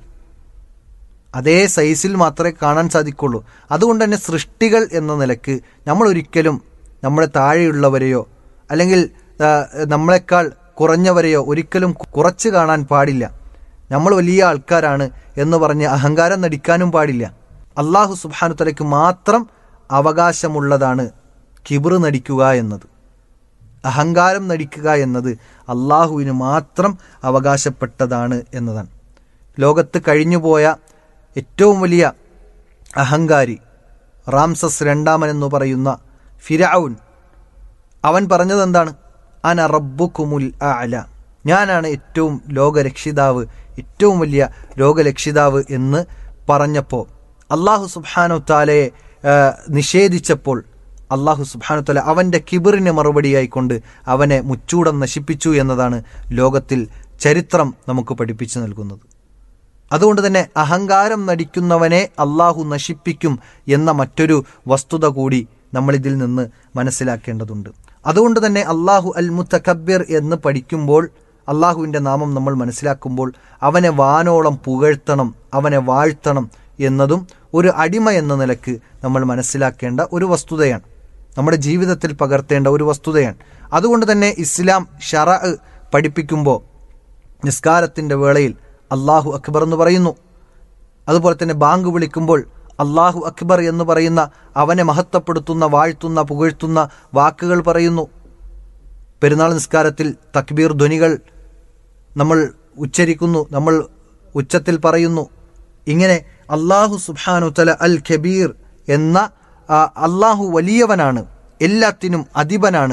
അതേ സൈസിൽ മാത്രമേ കാണാൻ സാധിക്കുള്ളൂ അതുകൊണ്ട് തന്നെ സൃഷ്ടികൾ എന്ന നിലക്ക് നമ്മൾ ഒരിക്കലും നമ്മുടെ താഴെയുള്ളവരെയോ അല്ലെങ്കിൽ ആ, നമ്മളെക്കാൾ കുറഞ്ഞവരെയോ ഒരിക്കലും കുറച്ച് കാണാൻ പാടില്ല നമ്മൾ വലിയ ആൾക്കാരാണ് എന്ന് പറഞ്ഞ് അഹങ്കാരം നടിക്കാനും പാടില്ല അള്ളാഹു സുബാനു തലയ്ക്ക് മാത്രം അവകാശമുള്ളതാണ് കിബിർ നടിക്കുക എന്നത് അഹങ്കാരം നടിക്കുക എന്നത് അള്ളാഹുവിന് മാത്രം അവകാശപ്പെട്ടതാണ് എന്നതാണ് ലോകത്ത് കഴിഞ്ഞുപോയ ഏറ്റവും വലിയ അഹങ്കാരി റാംസസ് രണ്ടാമൻ എന്ന് പറയുന്ന ഫിരൌൻ അവൻ പറഞ്ഞത് എന്താണ് അന റബ്ബുക്കുമുൽ അല ഞാനാണ് ഏറ്റവും ലോകരക്ഷിതാവ് ഏറ്റവും വലിയ ലോകരക്ഷിതാവ് എന്ന് പറഞ്ഞപ്പോൾ അള്ളാഹു സുബ്ഹാനു താലയെ ആ, നിഷേധിച്ചപ്പോൾ അള്ളാഹു സുബ്ഹാനു താല അവൻ്റെ കിബിറിന് മറുപടിയായിക്കൊണ്ട് അവനെ മുച്ചൂടം നശിപ്പിച്ചു എന്നതാണ് ലോകത്തിൽ ചരിത്രം നമുക്ക് പഠിപ്പിച്ചു നൽകുന്നത് അതുകൊണ്ട് തന്നെ അഹങ്കാരം നടിക്കുന്നവനെ അള്ളാഹു നശിപ്പിക്കും എന്ന മറ്റൊരു വസ്തുത കൂടി നമ്മൾ ഇതിൽ നിന്ന് മനസ്സിലാക്കേണ്ടതുണ്ട് അതുകൊണ്ട് തന്നെ അള്ളാഹു അൽ മുത്തക്കബിർ എന്ന് പഠിക്കുമ്പോൾ അള്ളാഹുവിൻ്റെ നാമം നമ്മൾ മനസ്സിലാക്കുമ്പോൾ അവനെ വാനോളം പുകഴ്ത്തണം അവനെ വാഴ്ത്തണം എന്നതും ഒരു അടിമ എന്ന നിലക്ക് നമ്മൾ മനസ്സിലാക്കേണ്ട ഒരു വസ്തുതയാണ് നമ്മുടെ ജീവിതത്തിൽ പകർത്തേണ്ട ഒരു വസ്തുതയാണ് അതുകൊണ്ട് തന്നെ ഇസ്ലാം ഷറ പഠിപ്പിക്കുമ്പോൾ നിസ്കാരത്തിൻ്റെ വേളയിൽ അള്ളാഹു അക്ബർ എന്ന് പറയുന്നു അതുപോലെ തന്നെ ബാങ്ക് വിളിക്കുമ്പോൾ അള്ളാഹു അക്ബർ എന്ന് പറയുന്ന അവനെ മഹത്വപ്പെടുത്തുന്ന വാഴ്ത്തുന്ന പുകഴ്ത്തുന്ന വാക്കുകൾ പറയുന്നു പെരുന്നാൾ നിസ്കാരത്തിൽ തക്ബീർ ധ്വനികൾ നമ്മൾ ഉച്ചരിക്കുന്നു നമ്മൾ ഉച്ചത്തിൽ പറയുന്നു ഇങ്ങനെ അള്ളാഹു സുബാനു തല അൽ ഖബീർ എന്ന ആ, അള്ളാഹു വലിയവനാണ് എല്ലാത്തിനും അധിപനാണ്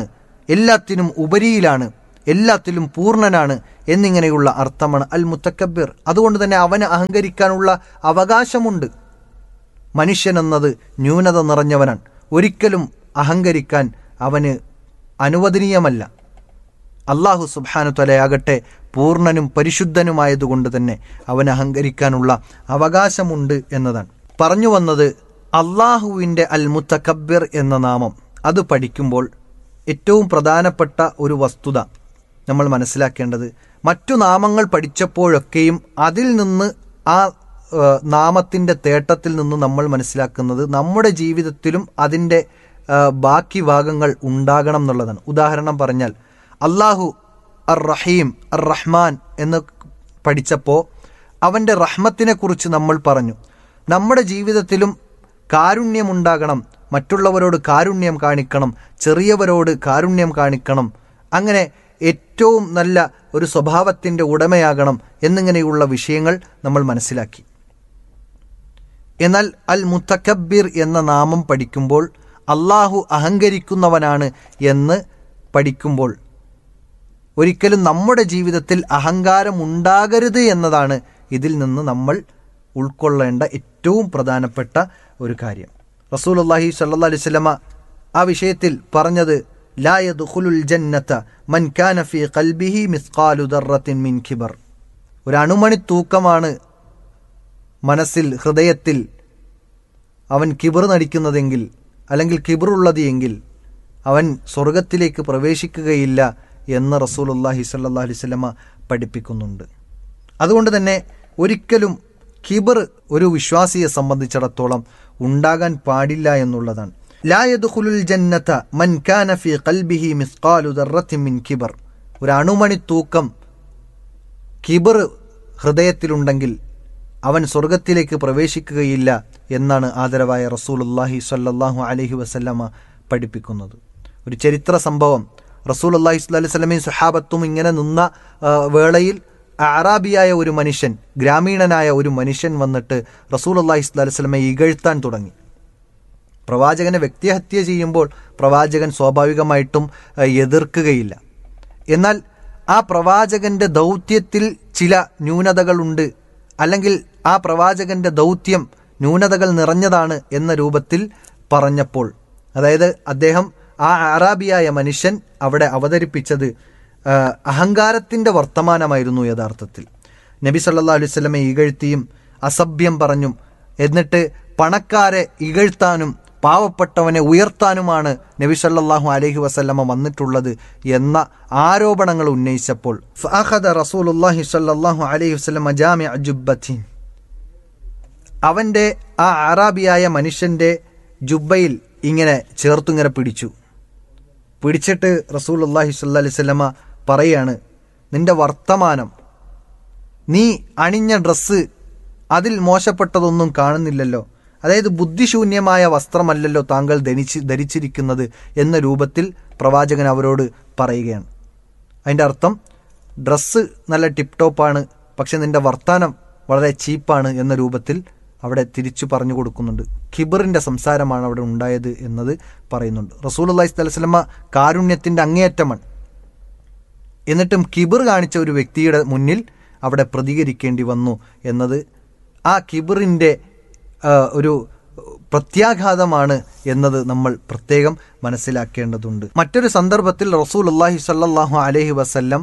എല്ലാത്തിനും ഉപരിയിലാണ് എല്ലാത്തിലും പൂർണ്ണനാണ് എന്നിങ്ങനെയുള്ള അർത്ഥമാണ് അൽ മുത്തക്കബിർ അതുകൊണ്ട് തന്നെ അവന് അഹങ്കരിക്കാനുള്ള അവകാശമുണ്ട് മനുഷ്യനെന്നത് ന്യൂനത നിറഞ്ഞവനാണ് ഒരിക്കലും അഹങ്കരിക്കാൻ അവന് അനുവദനീയമല്ല അള്ളാഹു സുബാനു തലയാകട്ടെ പൂർണ്ണനും പരിശുദ്ധനുമായതുകൊണ്ട് തന്നെ അവൻ അഹങ്കരിക്കാനുള്ള അവകാശമുണ്ട് എന്നതാണ് പറഞ്ഞു വന്നത് അള്ളാഹുവിൻ്റെ അൽ മുത്തക്കബിർ എന്ന നാമം അത് പഠിക്കുമ്പോൾ ഏറ്റവും പ്രധാനപ്പെട്ട ഒരു വസ്തുത നമ്മൾ മനസ്സിലാക്കേണ്ടത് മറ്റു നാമങ്ങൾ പഠിച്ചപ്പോഴൊക്കെയും അതിൽ നിന്ന് ആ ഏഹ്, നാമത്തിൻ്റെ തേട്ടത്തിൽ നിന്ന് നമ്മൾ മനസ്സിലാക്കുന്നത് നമ്മുടെ ജീവിതത്തിലും അതിൻ്റെ ഏഹ്, ബാക്കി ഭാഗങ്ങൾ ഉണ്ടാകണം എന്നുള്ളതാണ് ഉദാഹരണം പറഞ്ഞാൽ അള്ളാഹു അർ റഹീം അർ റഹ്മാൻ എന്ന് പഠിച്ചപ്പോൾ അവൻ്റെ റഹ്മത്തിനെ കുറിച്ച് നമ്മൾ പറഞ്ഞു നമ്മുടെ ജീവിതത്തിലും കാരുണ്യമുണ്ടാകണം മറ്റുള്ളവരോട് കാരുണ്യം കാണിക്കണം ചെറിയവരോട് കാരുണ്യം കാണിക്കണം അങ്ങനെ ഏറ്റവും നല്ല ഒരു സ്വഭാവത്തിൻ്റെ ഉടമയാകണം എന്നിങ്ങനെയുള്ള വിഷയങ്ങൾ നമ്മൾ മനസ്സിലാക്കി എന്നാൽ അൽ മുത്തക്കബിർ എന്ന നാമം പഠിക്കുമ്പോൾ അള്ളാഹു അഹങ്കരിക്കുന്നവനാണ് എന്ന് പഠിക്കുമ്പോൾ ഒരിക്കലും നമ്മുടെ ജീവിതത്തിൽ അഹങ്കാരം ഉണ്ടാകരുത് എന്നതാണ് ഇതിൽ നിന്ന് നമ്മൾ ഉൾക്കൊള്ളേണ്ട ഏറ്റവും പ്രധാനപ്പെട്ട ഒരു കാര്യം റസൂൽ അള്ളാഹി സല്ലാ അലൈവല്ലമ ആ വിഷയത്തിൽ പറഞ്ഞത് ലാ യദ്ഖുലുൽ ജന്നത മൻ കാന ഫീ ഖൽബിഹി മിസ്ഖാലു ദർറത്തിൻ മിൻ കിബർ ഒരു അണുമണി തൂക്കമാണ് മനസ്സിൽ ഹൃദയത്തിൽ അവൻ കിബർ നടിക്കുന്നതെങ്കിൽ അല്ലെങ്കിൽ കിബറുള്ളത് എങ്കിൽ അവൻ സ്വർഗത്തിലേക്ക് പ്രവേശിക്കുകയില്ല എന്ന് റസൂലുല്ലാഹി സല്ലാ അലൈവല്ലമ പഠിപ്പിക്കുന്നുണ്ട് അതുകൊണ്ട് തന്നെ ഒരിക്കലും കിബർ ഒരു വിശ്വാസിയെ സംബന്ധിച്ചിടത്തോളം ഉണ്ടാകാൻ പാടില്ല എന്നുള്ളതാണ് ലാ യദ്ഖുലുൽ ജന്നത മൻ കാന ഫീ ഖൽബിഹി മിസ്ഖാലു ദർറത്തിൻ മിൻ കിബർ ഒരു അണുമണി തൂക്കം കിബർ ഹൃദയത്തിലുണ്ടെങ്കിൽ അവൻ സ്വർഗത്തിലേക്ക് പ്രവേശിക്കുകയില്ല എന്നാണ് ആദരവായ റസൂലുല്ലാഹി സ്വല്ലല്ലാഹു അലൈഹി വസല്ലമ പഠിപ്പിക്കുന്നത് ഒരു ചരിത്ര സംഭവം റസൂൽ അള്ളാഹി സ്വല്ലി സ്വലമയും സുഹാബത്തും ഇങ്ങനെ നിന്ന ആ, വേളയിൽ അറാബിയായ ഒരു മനുഷ്യൻ ഗ്രാമീണനായ ഒരു മനുഷ്യൻ വന്നിട്ട് റസൂൽ അള്ളാഹി സ്വല്ലി സ്വലമയെ ഇകഴ്ത്താൻ തുടങ്ങി പ്രവാചകനെ വ്യക്തിഹത്യ ചെയ്യുമ്പോൾ പ്രവാചകൻ സ്വാഭാവികമായിട്ടും ആ, എതിർക്കുകയില്ല എന്നാൽ ആ പ്രവാചകന്റെ ദൗത്യത്തിൽ ചില ന്യൂനതകളുണ്ട് അല്ലെങ്കിൽ ആ പ്രവാചകന്റെ ദൗത്യം ന്യൂനതകൾ നിറഞ്ഞതാണ് എന്ന രൂപത്തിൽ പറഞ്ഞപ്പോൾ അതായത് അദ്ദേഹം ആ അറാബിയായ മനുഷ്യൻ അവിടെ അവതരിപ്പിച്ചത് ആ, അഹങ്കാരത്തിന്റെ വർത്തമാനമായിരുന്നു യഥാർത്ഥത്തിൽ നബി സല്ലാ അലൈഹി സ്വലമെ ഇകഴ്ത്തിയും അസഭ്യം പറഞ്ഞും എന്നിട്ട് പണക്കാരെ ഇകഴ്ത്താനും പാവപ്പെട്ടവനെ ഉയർത്താനുമാണ് നബി സല്ലല്ലാഹു അലൈഹി വസല്ലമ വന്നിട്ടുള്ളത് എന്ന ആരോപണങ്ങൾ ഉന്നയിച്ചപ്പോൾ ഫഅഖദ റസൂലുള്ളാഹി സ്വല്ലല്ലാഹു അലൈഹി വസല്ലമ ജാമിഅ ജുബ്ബത്തിൻ അവന്റെ ആ അറാബിയായ മനുഷ്യന്റെ ജുബ്ബയിൽ ഇങ്ങനെ ചേർത്തുങ്ങനെ പിടിച്ചു പിടിച്ചിട്ട് റസൂൽ അള്ളാഹി സ്വല്ലാ അലൈഹി സ്വല്ലമ പറയാണ് നിന്റെ വർത്തമാനം നീ അണിഞ്ഞ ഡ്രസ്സ് അതിൽ മോശപ്പെട്ടതൊന്നും കാണുന്നില്ലല്ലോ അതായത് ബുദ്ധിശൂന്യമായ വസ്ത്രമല്ലല്ലോ താങ്കൾ ധരിച്ച് ധരിച്ചിരിക്കുന്നത് എന്ന രൂപത്തിൽ പ്രവാചകൻ അവരോട് പറയുകയാണ് അതിൻ്റെ അർത്ഥം ഡ്രസ്സ് നല്ല ടിപ് ടോപ്പാണ് പക്ഷെ നിന്റെ വർത്താനം വളരെ ചീപ്പാണ് എന്ന രൂപത്തിൽ അവിടെ തിരിച്ചു പറഞ്ഞു കൊടുക്കുന്നുണ്ട് ഖിബറിന്റെ സംസാരമാണ് അവിടെ ഉണ്ടായത് എന്നത് പറയുന്നുണ്ട് റസൂൽ അള്ളഹി സ്വലമ കാരുണ്യത്തിന്റെ അങ്ങേയറ്റമാണ് എന്നിട്ടും കിബിർ കാണിച്ച ഒരു വ്യക്തിയുടെ മുന്നിൽ അവിടെ പ്രതികരിക്കേണ്ടി വന്നു എന്നത് ആ കിബിറിൻ്റെ ഒരു പ്രത്യാഘാതമാണ് എന്നത് നമ്മൾ പ്രത്യേകം മനസ്സിലാക്കേണ്ടതുണ്ട് മറ്റൊരു സന്ദർഭത്തിൽ റസൂൽ അള്ളാഹി സല്ലാഹു അലഹി വസല്ലം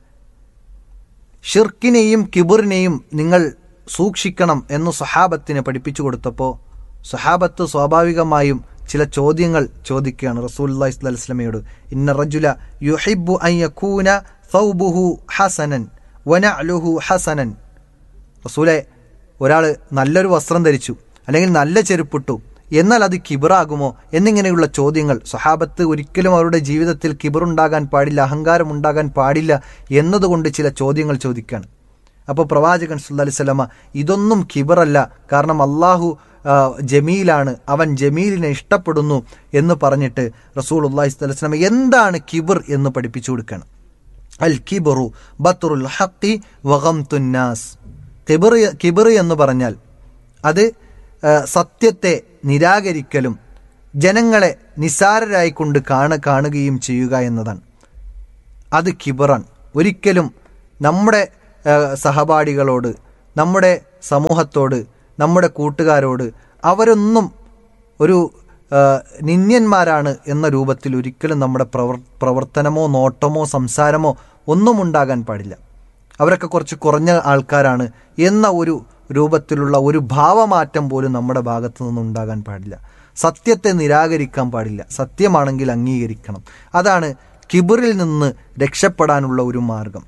ഷിർക്കിനെയും കിബിറിനെയും നിങ്ങൾ സൂക്ഷിക്കണം എന്ന് സഹാബത്തിന് പഠിപ്പിച്ചു കൊടുത്തപ്പോൾ സഹാബത്ത് സ്വാഭാവികമായും ചില ചോദ്യങ്ങൾ ചോദിക്കുകയാണ് റസൂൽ അള്ളാഹി സ്വലമയോട് ഇന്ന റജുല യുഹിബു അയ്യക്കൂന സൗബുഹു ഹസനൻ വനഅലുഹു ഹസനൻ റസൂലെ ഒരാൾ നല്ലൊരു വസ്ത്രം ധരിച്ചു അല്ലെങ്കിൽ നല്ല ചെരുപ്പിട്ടു എന്നാൽ അത് കിബറാകുമോ എന്നിങ്ങനെയുള്ള ചോദ്യങ്ങൾ സഹാബത്ത് ഒരിക്കലും അവരുടെ ജീവിതത്തിൽ കിബറുണ്ടാകാൻ പാടില്ല അഹങ്കാരം ഉണ്ടാകാൻ പാടില്ല എന്നതുകൊണ്ട് ചില ചോദ്യങ്ങൾ ചോദിക്കുകയാണ് അപ്പോൾ പ്രവാചകൻ സുല്ലാ സ്വലമ ഇതൊന്നും കിബറല്ല കാരണം അള്ളാഹു ആ, ജമീലാണ് അവൻ ജമീലിനെ ഇഷ്ടപ്പെടുന്നു എന്ന് പറഞ്ഞിട്ട് റസൂൽ അള്ളാഹി സ്വലമ എന്താണ് കിബർ എന്ന് പഠിപ്പിച്ചു കൊടുക്കണം അൽ കിബറു ബത്തുറുൽ ഹക്കി വകം തുന്നാസ് കിബർ കിബർ എന്ന് പറഞ്ഞാൽ അത് ആ, സത്യത്തെ നിരാകരിക്കലും ജനങ്ങളെ നിസാരരായിക്കൊണ്ട് കാണ കാണുകയും ചെയ്യുക എന്നതാണ് അത് കിബറാണ് ഒരിക്കലും നമ്മുടെ ആ, സഹപാഠികളോട് നമ്മുടെ സമൂഹത്തോട് നമ്മുടെ കൂട്ടുകാരോട് അവരൊന്നും ഒരു ആ, നിന്ദ്യന്മാരാണ് എന്ന രൂപത്തിൽ ഒരിക്കലും നമ്മുടെ പ്രവർ പ്രവർത്തനമോ നോട്ടമോ സംസാരമോ ഒന്നും ഉണ്ടാകാൻ പാടില്ല അവരൊക്കെ കുറച്ച് കുറഞ്ഞ ആൾക്കാരാണ് എന്ന ഒരു രൂപത്തിലുള്ള ഒരു ഭാവമാറ്റം പോലും നമ്മുടെ ഭാഗത്തു നിന്നും ഉണ്ടാകാൻ പാടില്ല സത്യത്തെ നിരാകരിക്കാൻ പാടില്ല സത്യമാണെങ്കിൽ അംഗീകരിക്കണം അതാണ് കിബിറിൽ നിന്ന് രക്ഷപ്പെടാനുള്ള ഒരു മാർഗം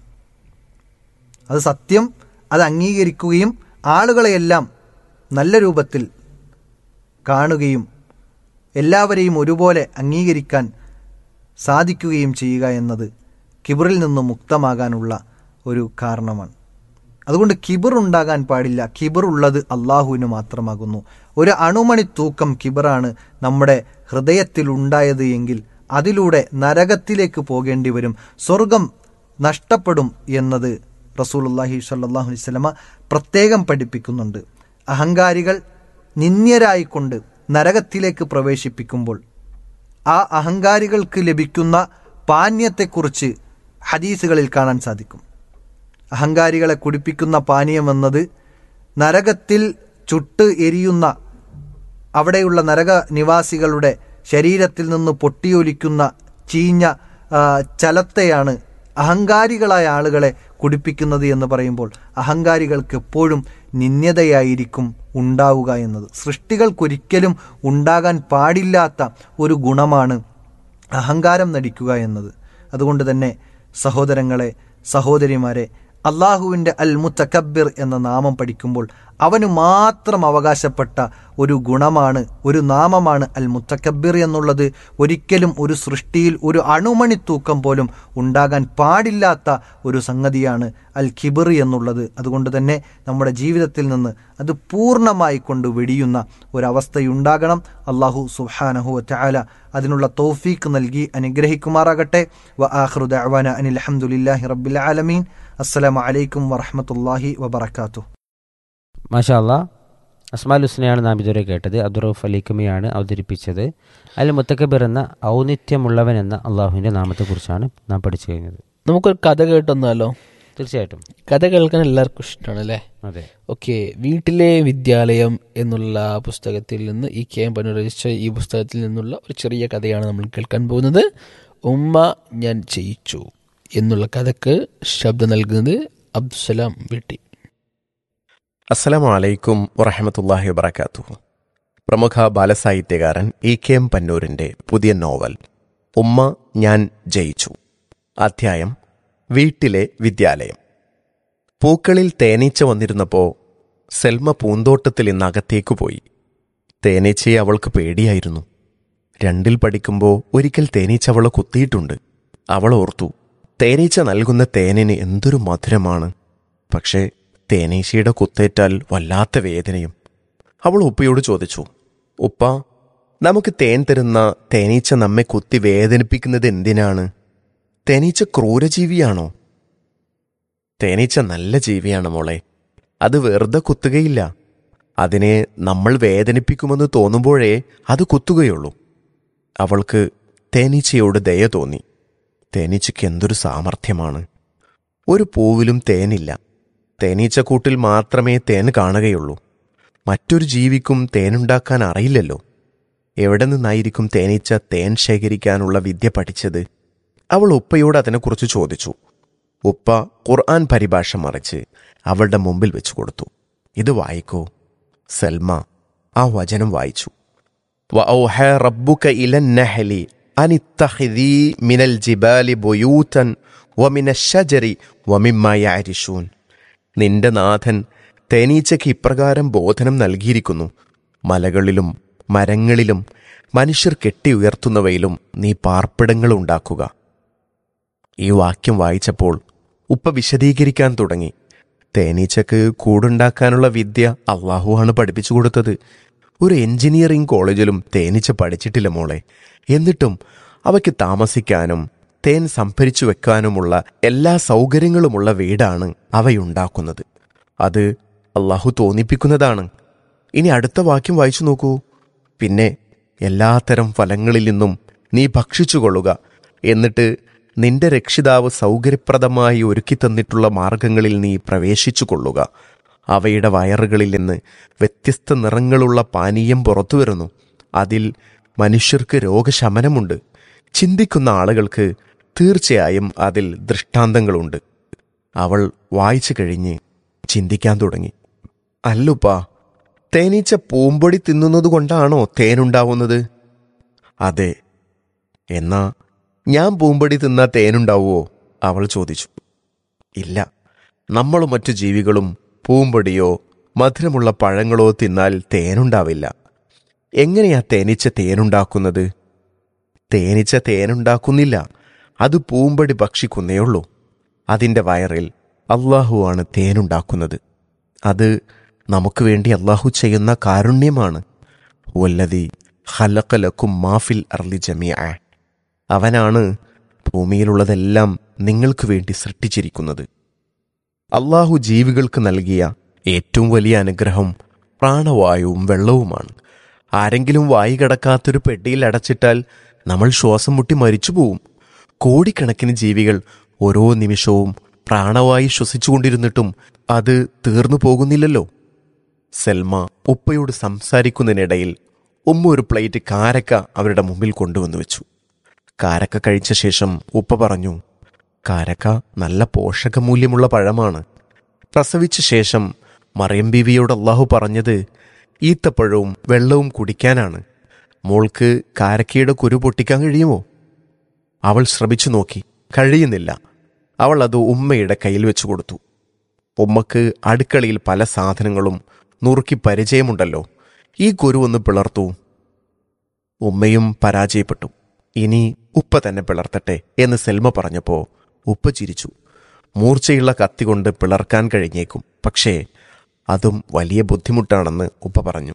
അത് സത്യം അത് അംഗീകരിക്കുകയും ആളുകളെയെല്ലാം നല്ല രൂപത്തിൽ കാണുകയും എല്ലാവരെയും ഒരുപോലെ അംഗീകരിക്കാൻ സാധിക്കുകയും ചെയ്യുക എന്നത് കിബറിൽ നിന്ന് മുക്തമാകാനുള്ള ഒരു കാരണമാണ് അതുകൊണ്ട് കിബർ ഉണ്ടാകാൻ പാടില്ല കിബർ ഉള്ളത് അള്ളാഹുവിന് മാത്രമാകുന്നു ഒരു അണുമണി തൂക്കം കിബറാണ് നമ്മുടെ ഹൃദയത്തിൽ ഉണ്ടായത് എങ്കിൽ അതിലൂടെ നരകത്തിലേക്ക് പോകേണ്ടി വരും സ്വർഗം നഷ്ടപ്പെടും എന്നത് റസൂലുള്ളാഹി സ്വല്ലല്ലാഹു അലൈഹി വസല്ലമ പ്രത്യേകം പഠിപ്പിക്കുന്നുണ്ട് അഹങ്കാരികൾ നിന്ദ്യരായിക്കൊണ്ട് നരകത്തിലേക്ക് പ്രവേശിപ്പിക്കുമ്പോൾ ആ അഹങ്കാരികൾക്ക് ലഭിക്കുന്ന പാനീയത്തെക്കുറിച്ച് ഹദീസുകളിൽ കാണാൻ സാധിക്കും അഹങ്കാരികളെ കുടിപ്പിക്കുന്ന പാനീയം എന്നത് നരകത്തിൽ ചുട്ട് എരിയുന്ന അവിടെയുള്ള നരക നിവാസികളുടെ ശരീരത്തിൽ നിന്ന് പൊട്ടിയൊലിക്കുന്ന ചീഞ്ഞ ആ, ചലത്തെയാണ് അഹങ്കാരികളായ ആളുകളെ കുടിപ്പിക്കുന്നത് എന്ന് പറയുമ്പോൾ അഹങ്കാരികൾക്ക് എപ്പോഴും നിന്ദ്യതയായിരിക്കും ഉണ്ടാവുക എന്നത് സൃഷ്ടികൾക്കൊരിക്കലും ഉണ്ടാകാൻ പാടില്ലാത്ത ഒരു ഗുണമാണ് അഹങ്കാരം നടിക്കുക എന്നത് അതുകൊണ്ട് തന്നെ സഹോദരങ്ങളെ സഹോദരിമാരെ അള്ളാഹുവിൻ്റെ അൽ മുത്തക്കബിർ എന്ന നാമം പഠിക്കുമ്പോൾ അവന് മാത്രം അവകാശപ്പെട്ട ഒരു ഗുണമാണ് ഒരു നാമമാണ് അൽ മുത്തക്കബിർ എന്നുള്ളത് ഒരിക്കലും ഒരു സൃഷ്ടിയിൽ ഒരു അണുമണി തൂക്കം പോലും ഉണ്ടാകാൻ പാടില്ലാത്ത ഒരു സംഗതിയാണ് അൽ ഖിബിർ എന്നുള്ളത് അതുകൊണ്ട് തന്നെ നമ്മുടെ ജീവിതത്തിൽ നിന്ന് അത് പൂർണ്ണമായി കൊണ്ട് വെടിയുന്ന ഒരവസ്ഥയുണ്ടാകണം അള്ളാഹു സുഹാനഹു ചാല അതിനുള്ള തൗഫീക്ക് നൽകി അനുഗ്രഹിക്കുമാറാകട്ടെ വ ആഹ്റു ദഅവാന അനിൽ അൽഹംദുലില്ലാഹി റബ്ബിൽ ആലമീൻ അസ്സലാമു അലൈക്കും വറഹ്മത്തുള്ളാഹി വബറകാതുഹു മാഷാ അല്ലാ അസ്മാൽ ഹുസ്നയാണ് നാം ഇതുവരെ കേട്ടത് അബ്ദുറൌഫ് അലിക്കുമിയാണ് അവതരിപ്പിച്ചത് അൽ മുത്തക്കബിർ എന്ന ഔന്നിത്യമുള്ളവൻ എന്ന അള്ളാഹുവിൻ്റെ നാമത്തെക്കുറിച്ചാണ് നാം പഠിച്ചു കഴിഞ്ഞത് നമുക്കൊരു കഥ കേട്ടൊന്നാലോ തീർച്ചയായിട്ടും കഥ കേൾക്കാൻ എല്ലാവർക്കും ഇഷ്ടമാണ് അല്ലേ അതെ ഓക്കെ വീട്ടിലെ വിദ്യാലയം എന്നുള്ള പുസ്തകത്തിൽ നിന്ന് ഈ കെ എം പനു രചിച്ച ഈ പുസ്തകത്തിൽ നിന്നുള്ള ഒരു ചെറിയ കഥയാണ് നമ്മൾ കേൾക്കാൻ പോകുന്നത് ഉമ്മ ഞാൻ ജയിച്ചു എന്നുള്ള കഥക്ക് ശബ്ദം നൽകുന്നത് അബ്ദുസലാം വീട്ടി അസ്സലാമു അലൈക്കും വറഹമത്തല്ലാഹി വബർക്കാത്തു പ്രമുഖ ബാലസാഹിത്യകാരൻ ഇ കെ എം പന്നൂരിൻ്റെ പുതിയ നോവൽ ഉമ്മ ഞാൻ ജയിച്ചു അധ്യായം വീട്ടിലെ വിദ്യാലയം പൂക്കളിൽ തേനീച്ച വന്നിരുന്നപ്പോൾ സെൽമ പൂന്തോട്ടത്തിൽ ഇന്ന് അകത്തേക്ക് പോയി തേനീച്ചയെ അവൾക്ക് പേടിയായിരുന്നു രണ്ടിൽ പഠിക്കുമ്പോൾ ഒരിക്കൽ തേനീച്ച അവളെ കുത്തിയിട്ടുണ്ട് അവൾ ഓർത്തു തേനീച്ച നൽകുന്ന തേനിന് എന്തൊരു മധുരമാണ് പക്ഷേ തേനീച്ചയുടെ കുത്തേറ്റാൽ വല്ലാത്ത വേദനയും അവൾ ഉപ്പയോട് ചോദിച്ചു ഉപ്പ നമുക്ക് തേൻ തരുന്ന തേനീച്ച നമ്മെ കുത്തി വേദനിപ്പിക്കുന്നത് എന്തിനാണ് തേനീച്ച ക്രൂരജീവിയാണോ തേനീച്ച നല്ല ജീവിയാണ് മോളെ അത് വെറുതെ കുത്തുകയില്ല അതിനെ നമ്മൾ വേദനിപ്പിക്കുമെന്ന് തോന്നുമ്പോഴേ അത് കുത്തുകയുള്ളൂ അവൾക്ക് തേനീച്ചയോട് ദയ തോന്നി തേനീച്ചയ്ക്ക് എന്തൊരു സാമർഥ്യമാണ് ഒരു പൂവിലും തേനില്ല തേനീച്ചക്കൂട്ടിൽ മാത്രമേ തേൻ കാണുകയുള്ളൂ മറ്റൊരു ജീവിക്കും തേനുണ്ടാക്കാൻ അറിയില്ലല്ലോ എവിടെ നിന്നായിരിക്കും തേനീച്ച തേൻ ശേഖരിക്കാനുള്ള വിദ്യ പഠിച്ചത് അവൾ ഉപ്പയോട് അതിനെക്കുറിച്ച് ചോദിച്ചു ഉപ്പ ഖുർആൻ പരിഭാഷ മറിച്ച് അവളുടെ മുമ്പിൽ വെച്ചു കൊടുത്തു ഇത് വായിക്കോ സൽമ ആ വചനം വായിച്ചു وأوحى ربك إلى النحل أن اتخذي من الجبال بيوتا ومن الشجر ومما يعرشون നിന്റെ നാഥൻ തേനീച്ചയ്ക്ക് ഇപ്രകാരം ബോധനം നൽകിയിരിക്കുന്നു മലകളിലും മരങ്ങളിലും മനുഷ്യർ കെട്ടി ഉയർത്തുന്നവയിലും നീ പാർപ്പിടങ്ങൾ ഉണ്ടാക്കുക ഈ വാക്യം വായിച്ചപ്പോൾ ഉപ്പ വിശദീകരിക്കാൻ തുടങ്ങി തേനീച്ചക്ക് കൂടുണ്ടാക്കാനുള്ള വിദ്യ അള്ളാഹുവാണ് പഠിപ്പിച്ചു കൊടുത്തത് ഒരു എഞ്ചിനീയറിംഗ് കോളേജിലും തേനീച്ച പഠിച്ചിട്ടില്ല മോളെ എന്നിട്ടും അവയ്ക്ക് താമസിക്കാനും തേൻ സംഭരിച്ചു വെക്കാനുമുള്ള എല്ലാ സൗകര്യങ്ങളുമുള്ള വീടാണ് അവയുണ്ടാക്കുന്നത് അത് അള്ളാഹു തോന്നിപ്പിക്കുന്നതാണ് ഇനി അടുത്ത വാക്യം വായിച്ചു നോക്കൂ പിന്നെ എല്ലാത്തരം ഫലങ്ങളിൽ നിന്നും നീ ഭക്ഷിച്ചുകൊള്ളുക എന്നിട്ട് നിന്റെ രക്ഷിതാവ് സൗകര്യപ്രദമായി ഒരുക്കി തന്നിട്ടുള്ള മാർഗങ്ങളിൽ നീ പ്രവേശിച്ചു കൊള്ളുക അവയുടെ വയറുകളിൽ നിന്ന് വ്യത്യസ്ത നിറങ്ങളുള്ള പാനീയം പുറത്തു വരുന്നു അതിൽ മനുഷ്യർക്ക് രോഗശമനമുണ്ട് ചിന്തിക്കുന്ന ആളുകൾക്ക് തീർച്ചയായും അതിൽ ദൃഷ്ടാന്തങ്ങളുണ്ട് അവൾ വായിച്ചു കഴിഞ്ഞ് ചിന്തിക്കാൻ തുടങ്ങി അല്ലുപ്പാ തേനീച്ച പൂമ്പൊടി തിന്നുന്നത് കൊണ്ടാണോ തേനുണ്ടാവുന്നത് അതെ എന്നാ ഞാൻ പൂമ്പൊടി തിന്നാ തേനുണ്ടാവുമോ അവൾ ചോദിച്ചു ഇല്ല നമ്മളും മറ്റു ജീവികളും പൂമ്പൊടിയോ മധുരമുള്ള പഴങ്ങളോ തിന്നാൽ തേനുണ്ടാവില്ല എങ്ങനെയാ തേനീച്ച തേനുണ്ടാക്കുന്നത് തേനീച്ച തേനുണ്ടാക്കുന്നില്ല അത് പൂമ്പൊടി ഭക്ഷിക്കുന്നേയുള്ളൂ അതിൻ്റെ വയറിൽ അള്ളാഹുവാണ് തേനുണ്ടാക്കുന്നത് അത് നമുക്ക് വേണ്ടി അള്ളാഹു ചെയ്യുന്ന കാരുണ്യമാണ് വല്ലതി ഹലക്കലക്കും മാഫിൽ അർലി ജമിയ അവനാണ് ഭൂമിയിലുള്ളതെല്ലാം നിങ്ങൾക്ക് വേണ്ടി സൃഷ്ടിച്ചിരിക്കുന്നത് അള്ളാഹു ജീവികൾക്ക് നൽകിയ ഏറ്റവും വലിയ അനുഗ്രഹം പ്രാണവായുവും വെള്ളവുമാണ് ആരെങ്കിലും വായി കിടക്കാത്തൊരു പെട്ടിയിൽ അടച്ചിട്ടാൽ നമ്മൾ ശ്വാസം മുട്ടി മരിച്ചു പോവും കോടിക്കണക്കിന് ജീവികൾ ഓരോ നിമിഷവും പ്രാണവായു ശ്വസിച്ചുകൊണ്ടിരുന്നിട്ടും അത് തീർന്നു പോകുന്നില്ലല്ലോ സെൽമ ഉപ്പയോട് സംസാരിക്കുന്നതിനിടയിൽ ഉമ്മ ഒരു പ്ലേറ്റ് കാരക്ക അവരുടെ മുമ്പിൽ കൊണ്ടുവന്നു വെച്ചു കാരക്ക കഴിച്ച ശേഷം ഉപ്പ പറഞ്ഞു കാരക്ക നല്ല പോഷകമൂല്യമുള്ള പഴമാണ് പ്രസവിച്ച ശേഷം മറിയം ബീവിയോട് അള്ളാഹു പറഞ്ഞത് ഈത്തപ്പഴവും വെള്ളവും കുടിക്കാനാണ് മോൾക്ക് കാരക്കയുടെ കുരു പൊട്ടിക്കാൻ കഴിയുമോ അവൾ ശ്രമിച്ചു നോക്കി കഴിയുന്നില്ല അവൾ അത് ഉമ്മയുടെ കയ്യിൽ വെച്ചു കൊടുത്തു ഉമ്മക്ക് അടുക്കളയിൽ പല സാധനങ്ങളും നുറുക്കി പരിചയമുണ്ടല്ലോ ഈ കുരു ഒന്ന് പിളർത്തു ഉമ്മയും പരാജയപ്പെട്ടു ഇനി ഉപ്പ തന്നെ പിളർത്തട്ടെ എന്ന് സെൽമ പറഞ്ഞപ്പോൾ ഉപ്പ ചിരിച്ചു മൂർച്ചയുള്ള കത്തി കൊണ്ട് പിളർക്കാൻ കഴിഞ്ഞേക്കും പക്ഷേ അതും വലിയ ബുദ്ധിമുട്ടാണെന്ന് ഉപ്പ പറഞ്ഞു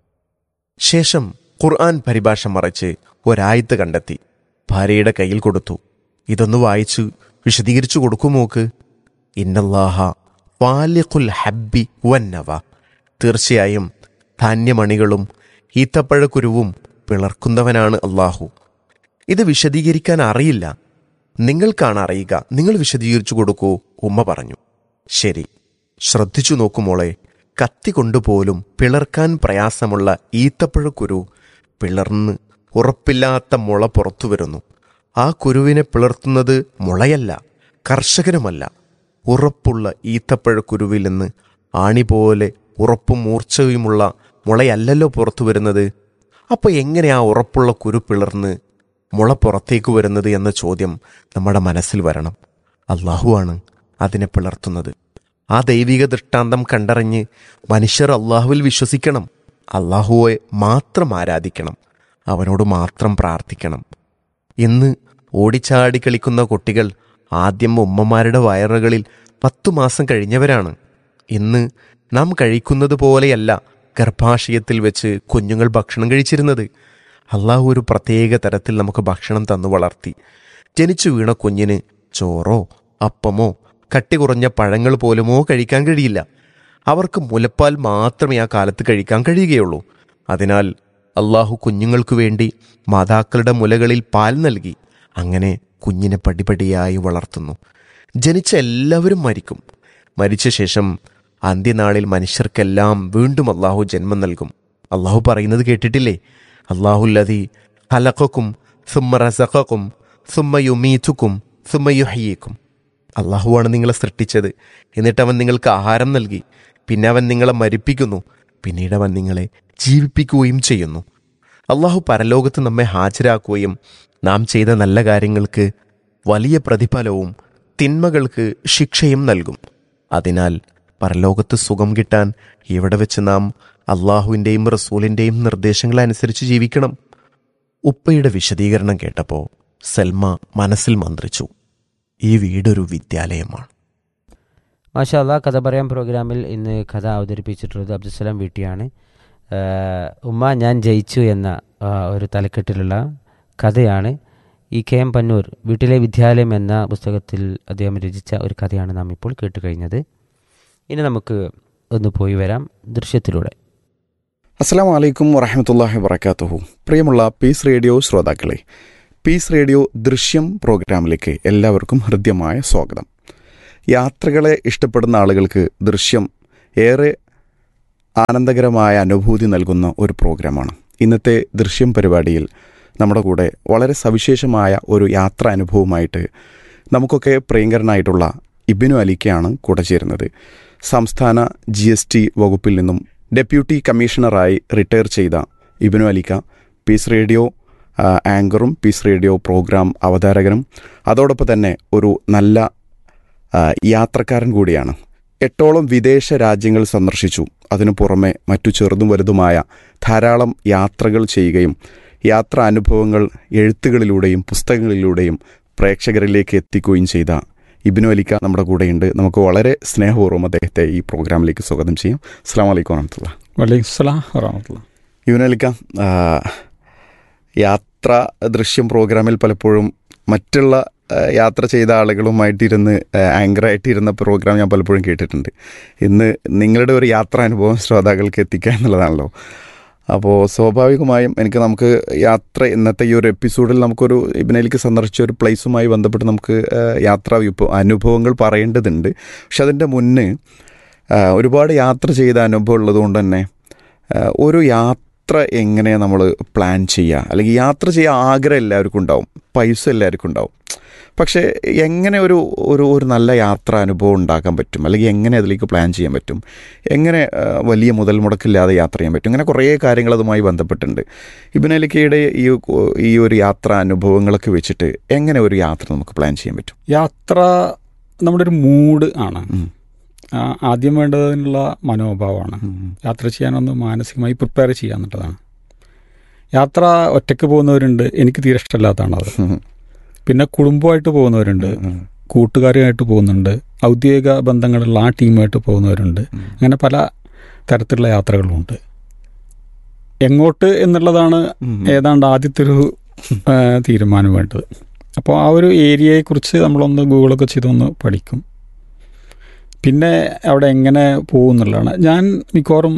ശേഷം ഖുർആൻ പരിഭാഷ മറച്ച് ഒരായത്ത് കണ്ടെത്തി ഭാര്യയുടെ കയ്യിൽ കൊടുത്തു ഇതൊന്ന് വായിച്ചു വിശദീകരിച്ചു കൊടുക്കുമോക്ക് ഇന്നല്ലാഹ വാലിഖുൽ ഹബ്ബി വന്നവ തീർച്ചയായും ധാന്യമണികളും ഈത്തപ്പഴക്കുരുവും പിളർക്കുന്നവനാണ് അള്ളാഹു ഇത് വിശദീകരിക്കാൻ അറിയില്ല നിങ്ങൾക്കാണ് അറിയുക നിങ്ങൾ വിശദീകരിച്ചു കൊടുക്കൂ ഉമ്മ പറഞ്ഞു ശരി ശ്രദ്ധിച്ചു നോക്കുമോളെ കത്തി കൊണ്ടുപോലും പിളർക്കാൻ പ്രയാസമുള്ള ഈത്തപ്പഴക്കുരു പിളർന്ന് ഉറപ്പില്ലാത്ത മുള പുറത്തു വരുന്നു ആ കുരുവിനെ പിളർത്തുന്നത് മുളയല്ല കർഷകനുമല്ല ഉറപ്പുള്ള ഈത്തപ്പഴക്കുരുവിൽ നിന്ന് ആണി പോലെ ഉറപ്പും മൂർച്ചയുമുള്ള മുളയല്ലല്ലോ പുറത്തു വരുന്നത് അപ്പോൾ എങ്ങനെ ആ ഉറപ്പുള്ള കുരു പിളർന്ന് മുള പുറത്തേക്ക് വരുന്നത് എന്ന ചോദ്യം നമ്മുടെ മനസ്സിൽ വരണം അള്ളാഹുവാണ് അതിനെ പിളർത്തുന്നത് ആ ദൈവിക ദൃഷ്ടാന്തം കണ്ടറിഞ്ഞ് മനുഷ്യർ അള്ളാഹുവിൽ വിശ്വസിക്കണം അള്ളാഹുവെ മാത്രം ആരാധിക്കണം അവനോട് മാത്രം പ്രാർത്ഥിക്കണം ഇന്ന് ഓടിച്ചാടി കളിക്കുന്ന കുട്ടികൾ ആദ്യം ഉമ്മമാരുടെ വയറുകളിൽ പത്തു മാസം കഴിഞ്ഞവരാണ് ഇന്ന് നാം കഴിക്കുന്നത് പോലെയല്ല ഗർഭാശയത്തിൽ വെച്ച് കുഞ്ഞുങ്ങൾ ഭക്ഷണം കഴിച്ചിരുന്നത് അള്ളാഹു ഒരു പ്രത്യേക തരത്തിൽ നമുക്ക് ഭക്ഷണം തന്നു വളർത്തി ജനിച്ചു വീണ കുഞ്ഞിന് ചോറോ അപ്പമോ കട്ടി കുറഞ്ഞ പഴങ്ങൾ പോലുമോ കഴിക്കാൻ കഴിയില്ല അവർക്ക് മുലപ്പാൽ മാത്രമേ ആ കാലത്ത് കഴിക്കാൻ കഴിയുകയുള്ളൂ അതിനാൽ അള്ളാഹു കുഞ്ഞുങ്ങൾക്കു വേണ്ടി മാതാക്കളുടെ മുലകളിൽ പാൽ നൽകി അങ്ങനെ കുഞ്ഞിനെ പടിപടിയായി വളർത്തുന്നു ജനിച്ച എല്ലാവരും മരിക്കും മരിച്ച ശേഷം അന്ത്യനാളിൽ മനുഷ്യർക്കെല്ലാം വീണ്ടും അള്ളാഹു ജന്മം നൽകും അള്ളാഹു പറയുന്നത് കേട്ടിട്ടില്ലേ അള്ളാഹുല്ലതി ഹലക്കും സുമ്മ റസക്കും സുമ്മ യുമീത്തുക്കും സുമ്മ യുഹയ്യേക്കും അള്ളാഹുവാണ് നിങ്ങളെ സൃഷ്ടിച്ചത് എന്നിട്ട് അവൻ നിങ്ങൾക്ക് ആഹാരം നൽകി പിന്നെ അവൻ നിങ്ങളെ മരിപ്പിക്കുന്നു പിന്നീട് അവൻ നിങ്ങളെ ജീവിപ്പിക്കുകയും ചെയ്യുന്നു അള്ളാഹു പരലോകത്ത് നമ്മെ ഹാജരാക്കുകയും നാം ചെയ്ത നല്ല കാര്യങ്ങൾക്ക് വലിയ പ്രതിഫലവും തിന്മകൾക്ക് ശിക്ഷയും നൽകും അതിനാൽ പരലോകത്ത് സുഖം കിട്ടാൻ ഇവിടെ വെച്ച് നാം അള്ളാഹുവിൻ്റെയും റസൂലിൻ്റെയും നിർദ്ദേശങ്ങൾ അനുസരിച്ച് ജീവിക്കണം ഉപ്പയുടെ വിശദീകരണം കേട്ടപ്പോൾ സൽമ മനസ്സിൽ മന്ത്രിച്ചു ഈ വീടൊരു വിദ്യാലയമാണ് മാഷാ അള്ളാഹ് കഥ പറയാൻ പ്രോഗ്രാമിൽ ഇന്ന് കഥ അവതരിപ്പിച്ചിട്ടുള്ളത് അബ്ദുസലാം വീട്ടിയാണ് ആഹ് ഉമ്മ ഞാൻ ജയിച്ചു എന്ന ആഹ് ഒരു തലക്കെട്ടിലുള്ള കഥയാണ് ഈ കെ എം പന്നൂർ വീട്ടിലെ വിദ്യാലയം എന്ന പുസ്തകത്തിൽ അദ്ദേഹം രചിച്ച ഒരു കഥയാണ് നാം ഇപ്പോൾ കേട്ടുകഴിഞ്ഞത് ഇനി നമുക്ക് ഒന്ന് പോയി വരാം ദൃശ്യത്തിലൂടെ അസ്സാം വലൈക്കും വറഹമത്തല്ലാഹി വബർക്കാത്തുഹു പ്രിയമുള്ള പീസ് റേഡിയോ ശ്രോതാക്കളെ പീസ് റേഡിയോ ദൃശ്യം പ്രോഗ്രാമിലേക്ക് എല്ലാവർക്കും ഹൃദ്യമായ സ്വാഗതം യാത്രകളെ ഇഷ്ടപ്പെടുന്ന ആളുകൾക്ക് ദൃശ്യം ഏറെ ആനന്ദകരമായ അനുഭൂതി നൽകുന്ന ഒരു പ്രോഗ്രാമാണ് ഇന്നത്തെ ദൃശ്യം പരിപാടിയിൽ നമ്മുടെ കൂടെ വളരെ സവിശേഷമായ ഒരു യാത്രാ അനുഭവമായിട്ട് നമുക്കൊക്കെ പ്രിയങ്കരനായിട്ടുള്ള ഇബിനു അലിക്കയാണ് കൂടെ ചേരുന്നത് സംസ്ഥാന ജി എസ് ടി വകുപ്പിൽ നിന്നും ഡെപ്യൂട്ടി കമ്മീഷണറായി റിട്ടയർ ചെയ്ത ഇബിനു അലിക്ക പീസ് റേഡിയോ ആ, ആങ്കറും പീസ് റേഡിയോ പ്രോഗ്രാം അവതാരകനും അതോടൊപ്പം തന്നെ ഒരു നല്ല ആ, യാത്രക്കാരൻ കൂടിയാണ് എട്ടോളം വിദേശ രാജ്യങ്ങൾ സന്ദർശിച്ചു അതിനു പുറമെ മറ്റു ചെറുതും വലുതുമായ ധാരാളം യാത്രകൾ ചെയ്യുകയും യാത്രാ അനുഭവങ്ങൾ എഴുത്തുകളിലൂടെയും പുസ്തകങ്ങളിലൂടെയും പ്രേക്ഷകരിലേക്ക് എത്തിക്കുകയും ചെയ്ത ഇബിനു അലിക്ക നമ്മുടെ കൂടെയുണ്ട് നമുക്ക് വളരെ സ്നേഹപൂർവ്വം അദ്ദേഹത്തെ ഈ പ്രോഗ്രാമിലേക്ക് സ്വാഗതം ചെയ്യാം അസ്സാം വലൈക്കും വറഹമത്തുള്ള വലൈക്കും സ്ലാം വറഹമത്തുള്ള ഇബിനു അലിക്ക ആ, യാത്ര ദൃശ്യം പ്രോഗ്രാമിൽ പലപ്പോഴും മറ്റുള്ള ആ, യാത്ര ചെയ്ത ആളുകളുമായിട്ടിരുന്ന് ആങ്കറായിട്ടിരുന്ന പ്രോഗ്രാം ഞാൻ പലപ്പോഴും കേട്ടിട്ടുണ്ട് ഇന്ന് നിങ്ങളുടെ ഒരു യാത്രാനുഭവം ശ്രോതാക്കൾക്ക് എത്തിക്കുക എന്നുള്ളതാണല്ലോ അപ്പോൾ സ്വാഭാവികമായും എനിക്ക് നമുക്ക് യാത്ര ഇന്നത്തെ ഈ ഒരു എപ്പിസോഡിൽ നമുക്കൊരു ഇബിനയിലേക്ക് സന്ദർശിച്ച ഒരു പ്ലേസുമായി ബന്ധപ്പെട്ട് നമുക്ക് ആ, യാത്രാ വിഭ അനുഭവങ്ങൾ പറയേണ്ടതുണ്ട് പക്ഷെ അതിൻ്റെ മുന്നേ ആ, ഒരുപാട് യാത്ര ചെയ്ത അനുഭവം ഉള്ളതുകൊണ്ട് തന്നെ ആ, ഒരു യാത്ര എങ്ങനെ നമ്മൾ പ്ലാൻ ചെയ്യുക അല്ലെങ്കിൽ യാത്ര ചെയ്യാൻ ആഗ്രഹം എല്ലാവർക്കും ഉണ്ടാവും പൈസ എല്ലാവർക്കും ഉണ്ടാവും പക്ഷേ എങ്ങനെ ഒരു ഒരു ഒരു നല്ല യാത്രാ അനുഭവം ഉണ്ടാക്കാൻ പറ്റും അല്ലെങ്കിൽ എങ്ങനെ അതിലേക്ക് പ്ലാൻ ചെയ്യാൻ പറ്റും എങ്ങനെ ആ, വലിയ മുതൽ മുടക്കില്ലാതെ യാത്ര ചെയ്യാൻ പറ്റും ഇങ്ങനെ കുറേ കാര്യങ്ങൾ അതുമായി ബന്ധപ്പെട്ടുണ്ട് ഇബിനലിക്കയുടെ ഈ ഈ ഒരു യാത്രാ അനുഭവങ്ങളൊക്കെ വെച്ചിട്ട് എങ്ങനെ ഒരു യാത്ര നമുക്ക് പ്ലാൻ ചെയ്യാൻ പറ്റും യാത്ര നമ്മുടെ ഒരു മൂഡ് ആണ് ആ, ആദ്യം വേണ്ടതിനുള്ള മനോഭാവമാണ് യാത്ര ചെയ്യാനൊന്ന് മാനസികമായി പ്രിപ്പയർ ചെയ്യുക എന്നുള്ളതാണ് യാത്ര ഒറ്റയ്ക്ക് പോകുന്നവരുണ്ട് എനിക്ക് തീരെ ഇഷ്ടമില്ലാത്തതാണ് അത് പിന്നെ കുടുംബമായിട്ട് പോകുന്നവരുണ്ട് കൂട്ടുകാരുമായിട്ട് പോകുന്നുണ്ട് ഔദ്യോഗിക ബന്ധങ്ങളുള്ള ആ ടീമായിട്ട് പോകുന്നവരുണ്ട് അങ്ങനെ പല തരത്തിലുള്ള യാത്രകളുമുണ്ട് എങ്ങോട്ട് എന്നുള്ളതാണ് ഏതാണ്ട് ആദ്യത്തെ ഒരു ആ, തീരുമാനം വേണ്ടത് അപ്പോൾ ആ ഒരു ഏരിയയെക്കുറിച്ച് നമ്മളൊന്ന് ഗൂഗിളൊക്കെ ചെയ്തൊന്ന് പഠിക്കും പിന്നെ അവിടെ എങ്ങനെ പോകും എന്നുള്ളതാണ് ഞാൻ മിക്കവാറും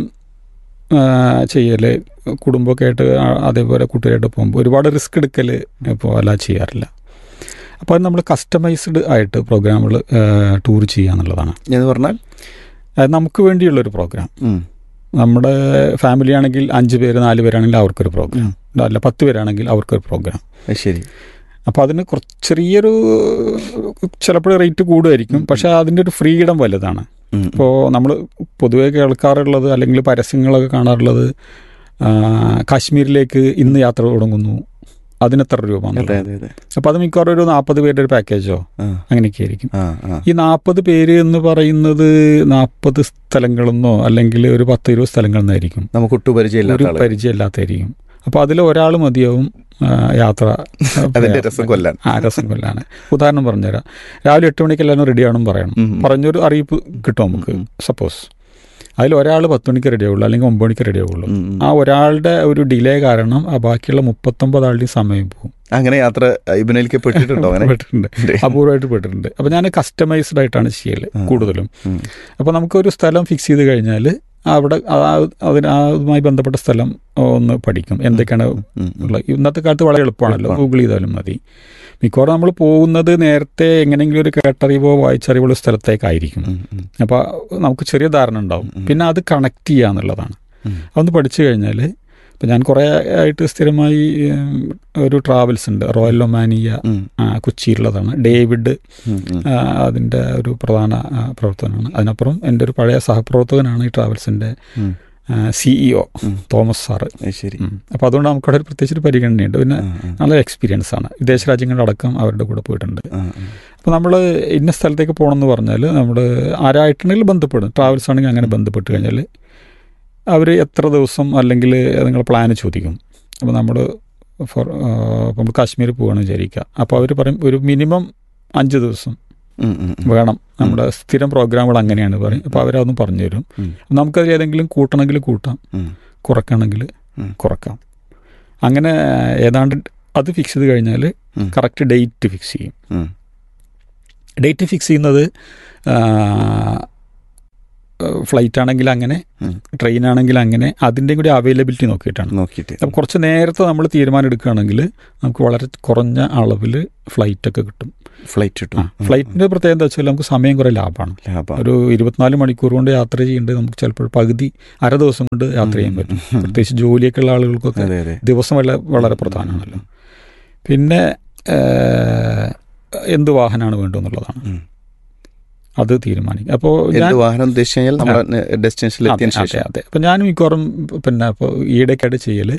ചെയ്യൽ കുടുംബമൊക്കെ ആയിട്ട് ആ- അതേപോലെ കുട്ടികളായിട്ട് പോകുമ്പോൾ ഒരുപാട് റിസ്ക് എടുക്കൽ ഇപ്പോൾ അല്ല ചെയ്യാറില്ല അപ്പോൾ അത് നമ്മൾ കസ്റ്റമൈസ്ഡ് ആയിട്ട് പ്രോഗ്രാമുകൾ ടൂർ ചെയ്യുക എന്നുള്ളതാണ് എന്ന് പറഞ്ഞാൽ അത് നമുക്ക് വേണ്ടിയുള്ളൊരു പ്രോഗ്രാം നമ്മുടെ ഫാമിലി ആണെങ്കിൽ അഞ്ച് പേര് നാല് പേരാണെങ്കിൽ അവർക്കൊരു പ്രോഗ്രാം അല്ല പത്ത് പേരാണെങ്കിൽ അവർക്കൊരു പ്രോഗ്രാം ശരി അപ്പോൾ അതിന് കുറച്ച് ചെറിയൊരു ചിലപ്പോൾ റേറ്റ് കൂടുമായിരിക്കും പക്ഷേ അതിൻ്റെ ഒരു ഫ്രീഡം വലുതാണ് ഇപ്പോൾ നമ്മൾ പൊതുവേ കേൾക്കാറുള്ളത് അല്ലെങ്കിൽ പരസ്യങ്ങളൊക്കെ കാണാറുള്ളത് ആ, കാശ്മീരിലേക്ക് ഇന്ന് യാത്ര തുടങ്ങുന്നു അതിനെത്ര രൂപ അതെ അതെ അതെ അപ്പോൾ അത് മിക്കവാറും ഒരു നാൽപ്പത് പേരുടെ ഒരു പാക്കേജോ ആ. അങ്ങനെയൊക്കെ ആയിരിക്കും ആ ആ ഈ നാൽപ്പത് പേര് എന്ന് പറയുന്നത് നാൽപ്പത് സ്ഥലങ്ങളെന്നോ അല്ലെങ്കിൽ ഒരു പത്ത് ഇരുപത് സ്ഥലങ്ങളിൽ നിന്നായിരിക്കും നമുക്ക് ഒട്ടും പരിചയമില്ലാത്ത ഒരു ആളുകൾ. പരിചയമില്ലാത്തായിരിക്കും അപ്പോൾ അതിൽ ഒരാൾ മതിയാവും ആ, യാത്ര അതിന്റെ രസം കൊല്ലാൻ. ആ രസം കൊല്ലാണ് ഉദാഹരണം പറഞ്ഞുതരാം രാവിലെ എട്ട് മണിക്ക് എല്ലാവരും റെഡി ആവണം പറയണം പറഞ്ഞൊരു അറിയിപ്പ് കിട്ടും നമുക്ക് സപ്പോസ് അതിൽ ഒരാൾ പത്ത് മണിക്ക് റെഡി ആവുള്ളൂ അല്ലെങ്കിൽ ഒമ്പത് മണിക്ക് റെഡി ആവുള്ളൂ ആ ഒരാളുടെ ഒരു ഡിലേ കാരണം ആ ബാക്കിയുള്ള മുപ്പത്തൊമ്പത് ആളുടെയും സമയം പോകും അങ്ങനെ യാത്ര ഇബിനയിലേക്ക് പെട്ടിട്ടുണ്ടോ അങ്ങനെ പെട്ടിട്ടുണ്ട് അപൂർവമായിട്ട് പെട്ടിട്ടുണ്ട് അപ്പോൾ ഞാൻ കസ്റ്റമൈസ്ഡ് ആയിട്ടാണ് ചെയ്യല് കൂടുതലും അപ്പോൾ നമുക്കൊരു സ്ഥലം ഫിക്സ് ചെയ്ത് കഴിഞ്ഞാൽ അവിടെ ആ- അതിന് അതുമായി ബന്ധപ്പെട്ട സ്ഥലം ഒന്ന് പഠിക്കും എന്തൊക്കെയാണ് ഉള്ളത് ഇന്നത്തെ കാലത്ത് വളരെ എളുപ്പമാണല്ലോ ഗൂഗിൾ ചെയ്താലും മതി മിക്കവാറും നമ്മൾ പോകുന്നത് നേരത്തെ എങ്ങനെയെങ്കിലും ഒരു കേട്ടറിവോ വായിച്ചറിവോ ഉള്ള സ്ഥലത്തേക്കായിരിക്കും അപ്പോൾ നമുക്ക് ചെറിയ ധാരണ ഉണ്ടാവും പിന്നെ അത് കണക്ട് ചെയ്യുക എന്നുള്ളതാണ് അതൊന്ന് പഠിച്ചു കഴിഞ്ഞാൽ ഇപ്പം ഞാൻ കുറേ ആയിട്ട് സ്ഥിരമായി ഉം, ഒരു ട്രാവൽസ് ഉണ്ട് റോയൽ ഒമാനിയ ആ, കൊച്ചിയിലുള്ളതാണ് ഡേവിഡ് ആ, അതിൻ്റെ ഒരു പ്രധാന ആ, പ്രവർത്തനമാണ് അതിനപ്പുറം എൻ്റെ ഒരു പഴയ സഹപ്രവർത്തകനാണ് ഈ ട്രാവൽസിൻ്റെ സിഇഒ തോമസ് സാറ് ശരി അപ്പോൾ അതുകൊണ്ട് നമുക്കവിടെ ഒരു പ്രത്യേകിച്ച് ഒരു പരിഗണനയുണ്ട് പിന്നെ നല്ല എക്സ്പീരിയൻസ് ആണ് വിദേശ രാജ്യങ്ങളിലടക്കം അവരുടെ കൂടെ പോയിട്ടുണ്ട് അപ്പോൾ നമ്മൾ ഇന്ന സ്ഥലത്തേക്ക് പോകണമെന്ന് പറഞ്ഞാൽ നമ്മൾ ആരായിട്ടുണ്ടെങ്കിൽ ബന്ധപ്പെടും ട്രാവൽസ് ആണെങ്കിൽ അങ്ങനെ ബന്ധപ്പെട്ട് കഴിഞ്ഞാൽ അവർ എത്ര ദിവസം അല്ലെങ്കിൽ നിങ്ങൾ പ്ലാൻ ചോദിക്കും അപ്പോൾ നമ്മൾ ഫോർ അപ്പോൾ നമ്മൾ കാശ്മീർ പോവുകയാണ് വിചാരിക്കുക അപ്പോൾ അവർ പറയും ഒരു മിനിമം അഞ്ച് ദിവസം വേണം നമ്മുടെ സ്ഥിരം പ്രോഗ്രാമുകൾ അങ്ങനെയാണ് പറയും അപ്പോൾ അവരതൊന്നും പറഞ്ഞു തരും നമുക്കതിൽ ഏതെങ്കിലും കൂട്ടണമെങ്കിൽ കൂട്ടാം കുറയ്ക്കണമെങ്കിൽ കുറക്കാം അങ്ങനെ ഏതാണ്ട് അത് ഫിക്സ് ചെയ്ത് കഴിഞ്ഞാൽ കറക്റ്റ് ഡേറ്റ് ഫിക്സ് ചെയ്യും ഡേറ്റ് ഫിക്സ് ചെയ്യുന്നത് ആ, ഫ്ലൈറ്റ് ആണെങ്കിൽ അങ്ങനെ ട്രെയിൻ ആണെങ്കിൽ അങ്ങനെ അതിൻ്റെയും കൂടി അവൈലബിലിറ്റി നോക്കിയിട്ടാണ് നോക്കിയിട്ട് അപ്പോൾ കുറച്ച് നേരത്തെ നമ്മൾ തീരുമാനം എടുക്കുകയാണെങ്കിൽ നമുക്ക് വളരെ കുറഞ്ഞ അളവിൽ ഫ്ലൈറ്റ് ഒക്കെ കിട്ടും ഫ്ലൈറ്റ് കിട്ടും ഫ്ലൈറ്റിന്റെ പ്രത്യേകത എന്താ വെച്ചാൽ നമുക്ക് സമയം കുറെ ലാഭമാണ് ലാഭമാണ്. ഒരു ഇരുപത്തിനാല് മണിക്കൂർ കൊണ്ട് യാത്ര ചെയ്യേണ്ടത് നമുക്ക് ചിലപ്പോൾ പകുതി അര ദിവസം കൊണ്ട് യാത്ര ചെയ്യാൻ പറ്റും പ്രത്യേകിച്ച് ജോലിയൊക്കെ ഉള്ള ആളുകൾക്കൊക്കെ അതെ, അതെ. ദിവസം വളരെ വളരെ പ്രധാനമാണല്ലോ പിന്നെ ഏഹ്, എന്ത് വാഹനമാണ് വേണ്ടതെന്നുള്ളതാണ് അത് തീരുമാനിക്കും അപ്പോൾ എന്ത് വാഹനം ഉദ്ദേശിച്ചു കഴിഞ്ഞാൽ നമ്മുടെ ഡെസ്റ്റിനേഷനിൽ എത്തിയതിനു അതെ, ശേഷം അതെ അപ്പം ഞാൻ മിക്കവാറും പിന്നെ ഇപ്പോൾ ഈയിടയ്ക്കായിട്ട് ചെയ്യൽ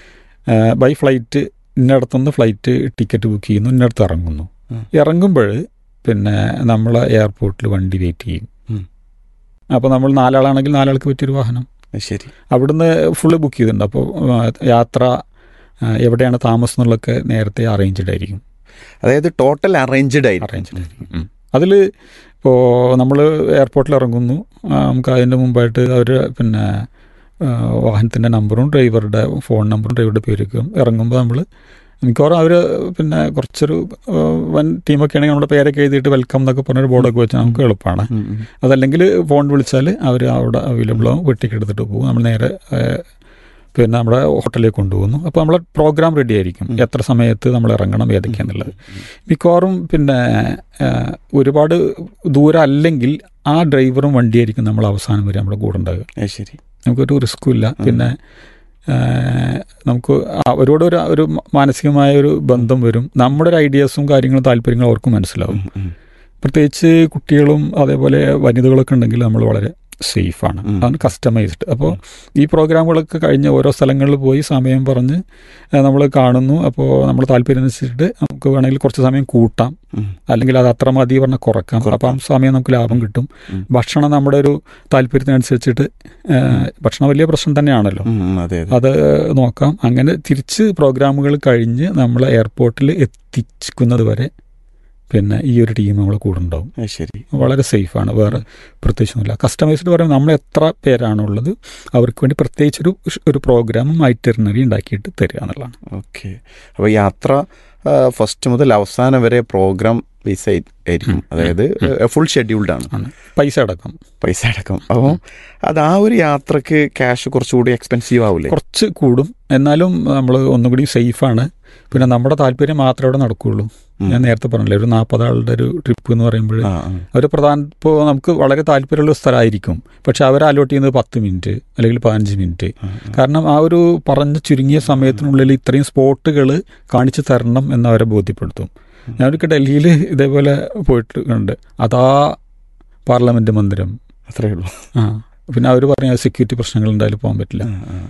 ബൈ ഫ്ലൈറ്റ് ഇന്നടത്തുനിന്ന് ഫ്ലൈറ്റ് ടിക്കറ്റ് ബുക്ക് ചെയ്യുന്നു ഇന്നടത്ത് ഇറങ്ങുന്നു ഇറങ്ങുമ്പോൾ പിന്നെ നമ്മൾ എയർപോർട്ടിൽ വണ്ടി വെയിറ്റ് ചെയ്യും ഉം. അപ്പോൾ നമ്മൾ നാലാളാണെങ്കിൽ നാലാൾക്ക് പറ്റിയൊരു വാഹനം ശരി അവിടുന്ന് ഫുള്ള് ബുക്ക് ചെയ്തിട്ടുണ്ട് അപ്പോൾ യാത്ര ആ, എവിടെയാണ് താമസം എന്നുള്ളതൊക്കെ നേരത്തെ അറേഞ്ച്ഡ് ആയിരിക്കും അതായത് ടോട്ടൽ അറേഞ്ച്ഡ് ആയിരിക്കും അറേഞ്ച്ഡ് ആയിരിക്കും അതിൽ ഇപ്പോൾ നമ്മൾ എയർപോർട്ടിൽ ഇറങ്ങുന്നു ആ, നമുക്ക് അതിൻ്റെ മുമ്പായിട്ട് അവർ പിന്നെ വാഹനത്തിൻ്റെ നമ്പറും ഡ്രൈവറുടെ ഫോൺ നമ്പറും ഡ്രൈവറുടെ പേരൊക്കെ ഇറങ്ങുമ്പോൾ നമ്മൾ മിക്കവാറും അവർ പിന്നെ കുറച്ചൊരു ആ, വൻ ടീമൊക്കെ ആണെങ്കിൽ നമ്മുടെ പേരൊക്കെ എഴുതിയിട്ട് വെൽക്കം എന്നൊക്കെ പറഞ്ഞൊരു ബോർഡൊക്കെ വെച്ചാൽ നമുക്ക് എളുപ്പമാണ് അതല്ലെങ്കിൽ ഫോൺ വിളിച്ചാൽ അവർ അവിടെ അവൈലബിൾ ആവും വെട്ടിക്ക് എടുത്തിട്ട് പോകും നമ്മൾ നേരെ ആ, പിന്നെ നമ്മുടെ ഹോട്ടലിലേക്ക് കൊണ്ടുപോകുന്നു അപ്പോൾ നമ്മളെ പ്രോഗ്രാം റെഡി ആയിരിക്കും എത്ര സമയത്ത് നമ്മൾ ഇറങ്ങണം ഏതൊക്കെയാണെന്നുള്ളത് മിക്കവാറും പിന്നെ ആ, ഒരുപാട് ദൂരം അല്ലെങ്കിൽ ആ ഡ്രൈവറും വണ്ടിയായിരിക്കും നമ്മൾ അവസാനം വരെ നമ്മുടെ കൂടെ ഉണ്ടാകുക അത് ശരി നമുക്കൊരു റിസ്ക്കും ഇല്ല പിന്നെ ആ, നമുക്ക് അവരോട് ഒരു ഒരു മാനസികമായ ഒരു ബന്ധം വരും നമ്മുടെ ഒരു ഐഡിയാസും കാര്യങ്ങളും താല്പര്യങ്ങളും അവർക്ക് മനസ്സിലാവും പ്രത്യേകിച്ച് കുട്ടികളും അതേപോലെ വനിതകളൊക്കെ ഉണ്ടെങ്കിൽ നമ്മൾ വളരെ സേഫാണ് അതാണ് കസ്റ്റമൈസ്ഡ് അപ്പോൾ ഈ പ്രോഗ്രാമുകളൊക്കെ കഴിഞ്ഞ് ഓരോ സ്ഥലങ്ങളിൽ പോയി സമയം പറഞ്ഞ് നമ്മൾ കാണുന്നു അപ്പോൾ നമ്മൾ താല്പര്യം അനുസരിച്ചിട്ട് നമുക്ക് വേണമെങ്കിൽ കുറച്ച് സമയം കൂട്ടാം അല്ലെങ്കിൽ അത് അത്ര മതി പറഞ്ഞാൽ കുറക്കാം അപ്പം ആ സമയം നമുക്ക് ലാഭം കിട്ടും ഭക്ഷണം നമ്മുടെ ഒരു താല്പര്യത്തിനനുസരിച്ചിട്ട് ആ, ഭക്ഷണം വലിയ പ്രശ്നം തന്നെയാണല്ലോ ഉം, അതെ അതെ അത് നോക്കാം അങ്ങനെ തിരിച്ച് പ്രോഗ്രാമുകൾ കഴിഞ്ഞ് നമ്മളെ എയർപോർട്ടിൽ എത്തിക്കുന്നത് വരെ പിന്നെ ഈ ഒരു ടീം നമ്മളെ കൂടെ ഉണ്ടാവും അത് ശരി വളരെ സേഫാണ് വേറെ പ്രത്യേകിച്ചൊന്നുമില്ല കസ്റ്റമൈസ്ഡ് പറയുമ്പോൾ നമ്മൾ എത്ര പേരാണുള്ളത് അവർക്ക് വേണ്ടി പ്രത്യേകിച്ചൊരു ഒരു പ്രോഗ്രാമും ഐറ്ററിനറി ഉണ്ടാക്കിയിട്ട് തരിക എന്നുള്ളതാണ് ഓക്കെ അപ്പോൾ യാത്ര ഫസ്റ്റ് മുതൽ അവസാനം വരെ പ്രോഗ്രാം ബേസ് ആയിരിക്കും അതായത് ഫുൾ ഷെഡ്യൂൾഡ് ആണ് പൈസ അടക്കം പൈസ അടക്കം അപ്പോൾ അത് ആ ഒരു യാത്രക്ക് ക്യാഷ് കുറച്ചുകൂടി എക്സ്പെൻസീവ് ആവില്ലേ കുറച്ച് കൂടും എന്നാലും നമ്മൾ ഒന്നുകൂടി സേഫാണ് പിന്നെ നമ്മുടെ താല്പര്യം മാത്രമേ അവിടെ നടക്കുകയുള്ളൂ ഞാൻ നേരത്തെ പറഞ്ഞില്ലേ ഒരു നാൽപ്പതാളുടെ ഒരു ട്രിപ്പ് എന്ന് പറയുമ്പോൾ അവർ പ്രധാന ഇപ്പോൾ നമുക്ക് വളരെ താല്പര്യമുള്ള സ്ഥലമായിരിക്കും പക്ഷെ അവർ അലോട്ട് ചെയ്യുന്നത് പത്ത് മിനിറ്റ് അല്ലെങ്കിൽ പതിനഞ്ച് മിനിറ്റ് കാരണം ആ ഒരു പറഞ്ഞ ചുരുങ്ങിയ സമയത്തിനുള്ളിൽ ഇത്രയും സ്പോട്ടുകൾ കാണിച്ചു തരണം എന്ന് അവരെ ബോധ്യപ്പെടുത്തും ഞാനൊക്കെ ഡൽഹിയിൽ ഇതേപോലെ പോയിട്ട് കണ്ട് അതാ പാർലമെന്റ് മന്ദിരം അത്രേ ഉള്ളൂ ആ പിന്നെ അവർ പറഞ്ഞ സെക്യൂരിറ്റി പ്രശ്നങ്ങൾ ഉണ്ടായാലും പോകാൻ പറ്റില്ല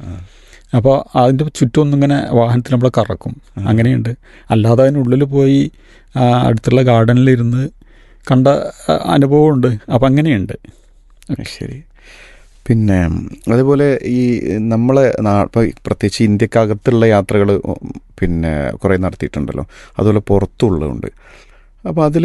അപ്പോൾ അതിൻ്റെ ചുറ്റും ഒന്നിങ്ങനെ വാഹനത്തിൽ നമ്മൾ കറക്കും അങ്ങനെയുണ്ട് അല്ലാതെ അതിനുള്ളിൽ പോയി ആ, അടുത്തുള്ള ഗാർഡനിലിരുന്ന് കണ്ട ആ, അനുഭവമുണ്ട് അപ്പം അങ്ങനെയുണ്ട് ശരി പിന്നെ അതുപോലെ ഈ നമ്മളെ നാ ഇപ്പോൾ പ്രത്യേകിച്ച് ഇന്ത്യക്കകത്തുള്ള യാത്രകൾ പിന്നെ കുറേ നടത്തിയിട്ടുണ്ടല്ലോ അതുപോലെ പുറത്തുള്ളതുണ്ട് അപ്പോൾ അതിൽ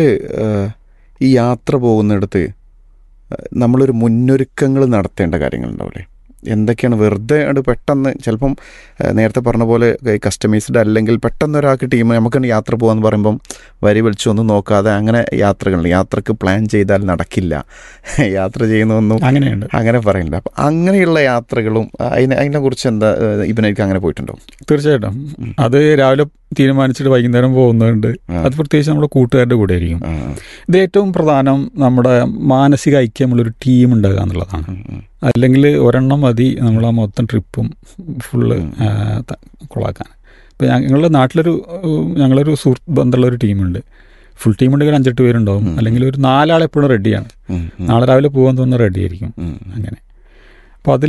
ഈ യാത്ര പോകുന്നിടത്ത് ഏഹ്, നമ്മളൊരു മുന്നൊരുക്കങ്ങൾ നടത്തേണ്ട കാര്യങ്ങളുണ്ടാവില്ലേ എന്തൊക്കെയാണ് വെറുതെ അത് പെട്ടെന്ന് ചിലപ്പം ഏഹ്, നേരത്തെ പറഞ്ഞ പോലെ കസ്റ്റമൈസ്ഡ് അല്ലെങ്കിൽ പെട്ടെന്ന് ഒരാൾക്ക് ടീം നമുക്ക് യാത്ര പോകാന്ന് പറയുമ്പം വരി വിളിച്ചൊന്നും നോക്കാതെ അങ്ങനെ യാത്രകളുണ്ട് യാത്രക്ക് പ്ലാൻ ചെയ്താൽ നടക്കില്ല യാത്ര ചെയ്യുന്നൊന്നും അങ്ങനെയുണ്ട് അങ്ങനെ പറയുന്നില്ല അപ്പം അങ്ങനെയുള്ള യാത്രകളും അതിനെ അതിനെ കുറിച്ച് എന്താ ഏഹ്, ഇബനേക്ക് അങ്ങനെ പോയിട്ടുണ്ടോ തീർച്ചയായിട്ടും അത് രാവിലെ തീരുമാനിച്ചിട്ട് വൈകുന്നേരം പോകുന്നുണ്ട് അത് പ്രത്യേകിച്ച് നമ്മുടെ കൂട്ടുകാരുടെ കൂടെ ആയിരിക്കും ഇത് ഏറ്റവും പ്രധാനം നമ്മുടെ മാനസിക ഐക്യമുള്ളൊരു ടീം ഉണ്ടാകുക എന്നുള്ളതാണ് അല്ലെങ്കിൽ ഒരെണ്ണം മതി നമ്മൾ ആ മൊത്തം ട്രിപ്പും ഫുള്ള് കൊളാക്കാൻ ഇപ്പം ഞങ്ങളുടെ നാട്ടിലൊരു ഏഹ്, ഞങ്ങളൊരു സുഹൃത്ത് ബന്ധമുള്ള ഒരു ടീമുണ്ട് ഫുൾ ടീം ഉണ്ടെങ്കിൽ അഞ്ചെട്ട് പേരുണ്ടാവും അല്ലെങ്കിൽ ഒരു നാലാൾ എപ്പോഴും റെഡിയാണ് നാളെ രാവിലെ പോകാൻ തോന്നുന്ന റെഡി ആയിരിക്കും അങ്ങനെ അപ്പം അതിൽ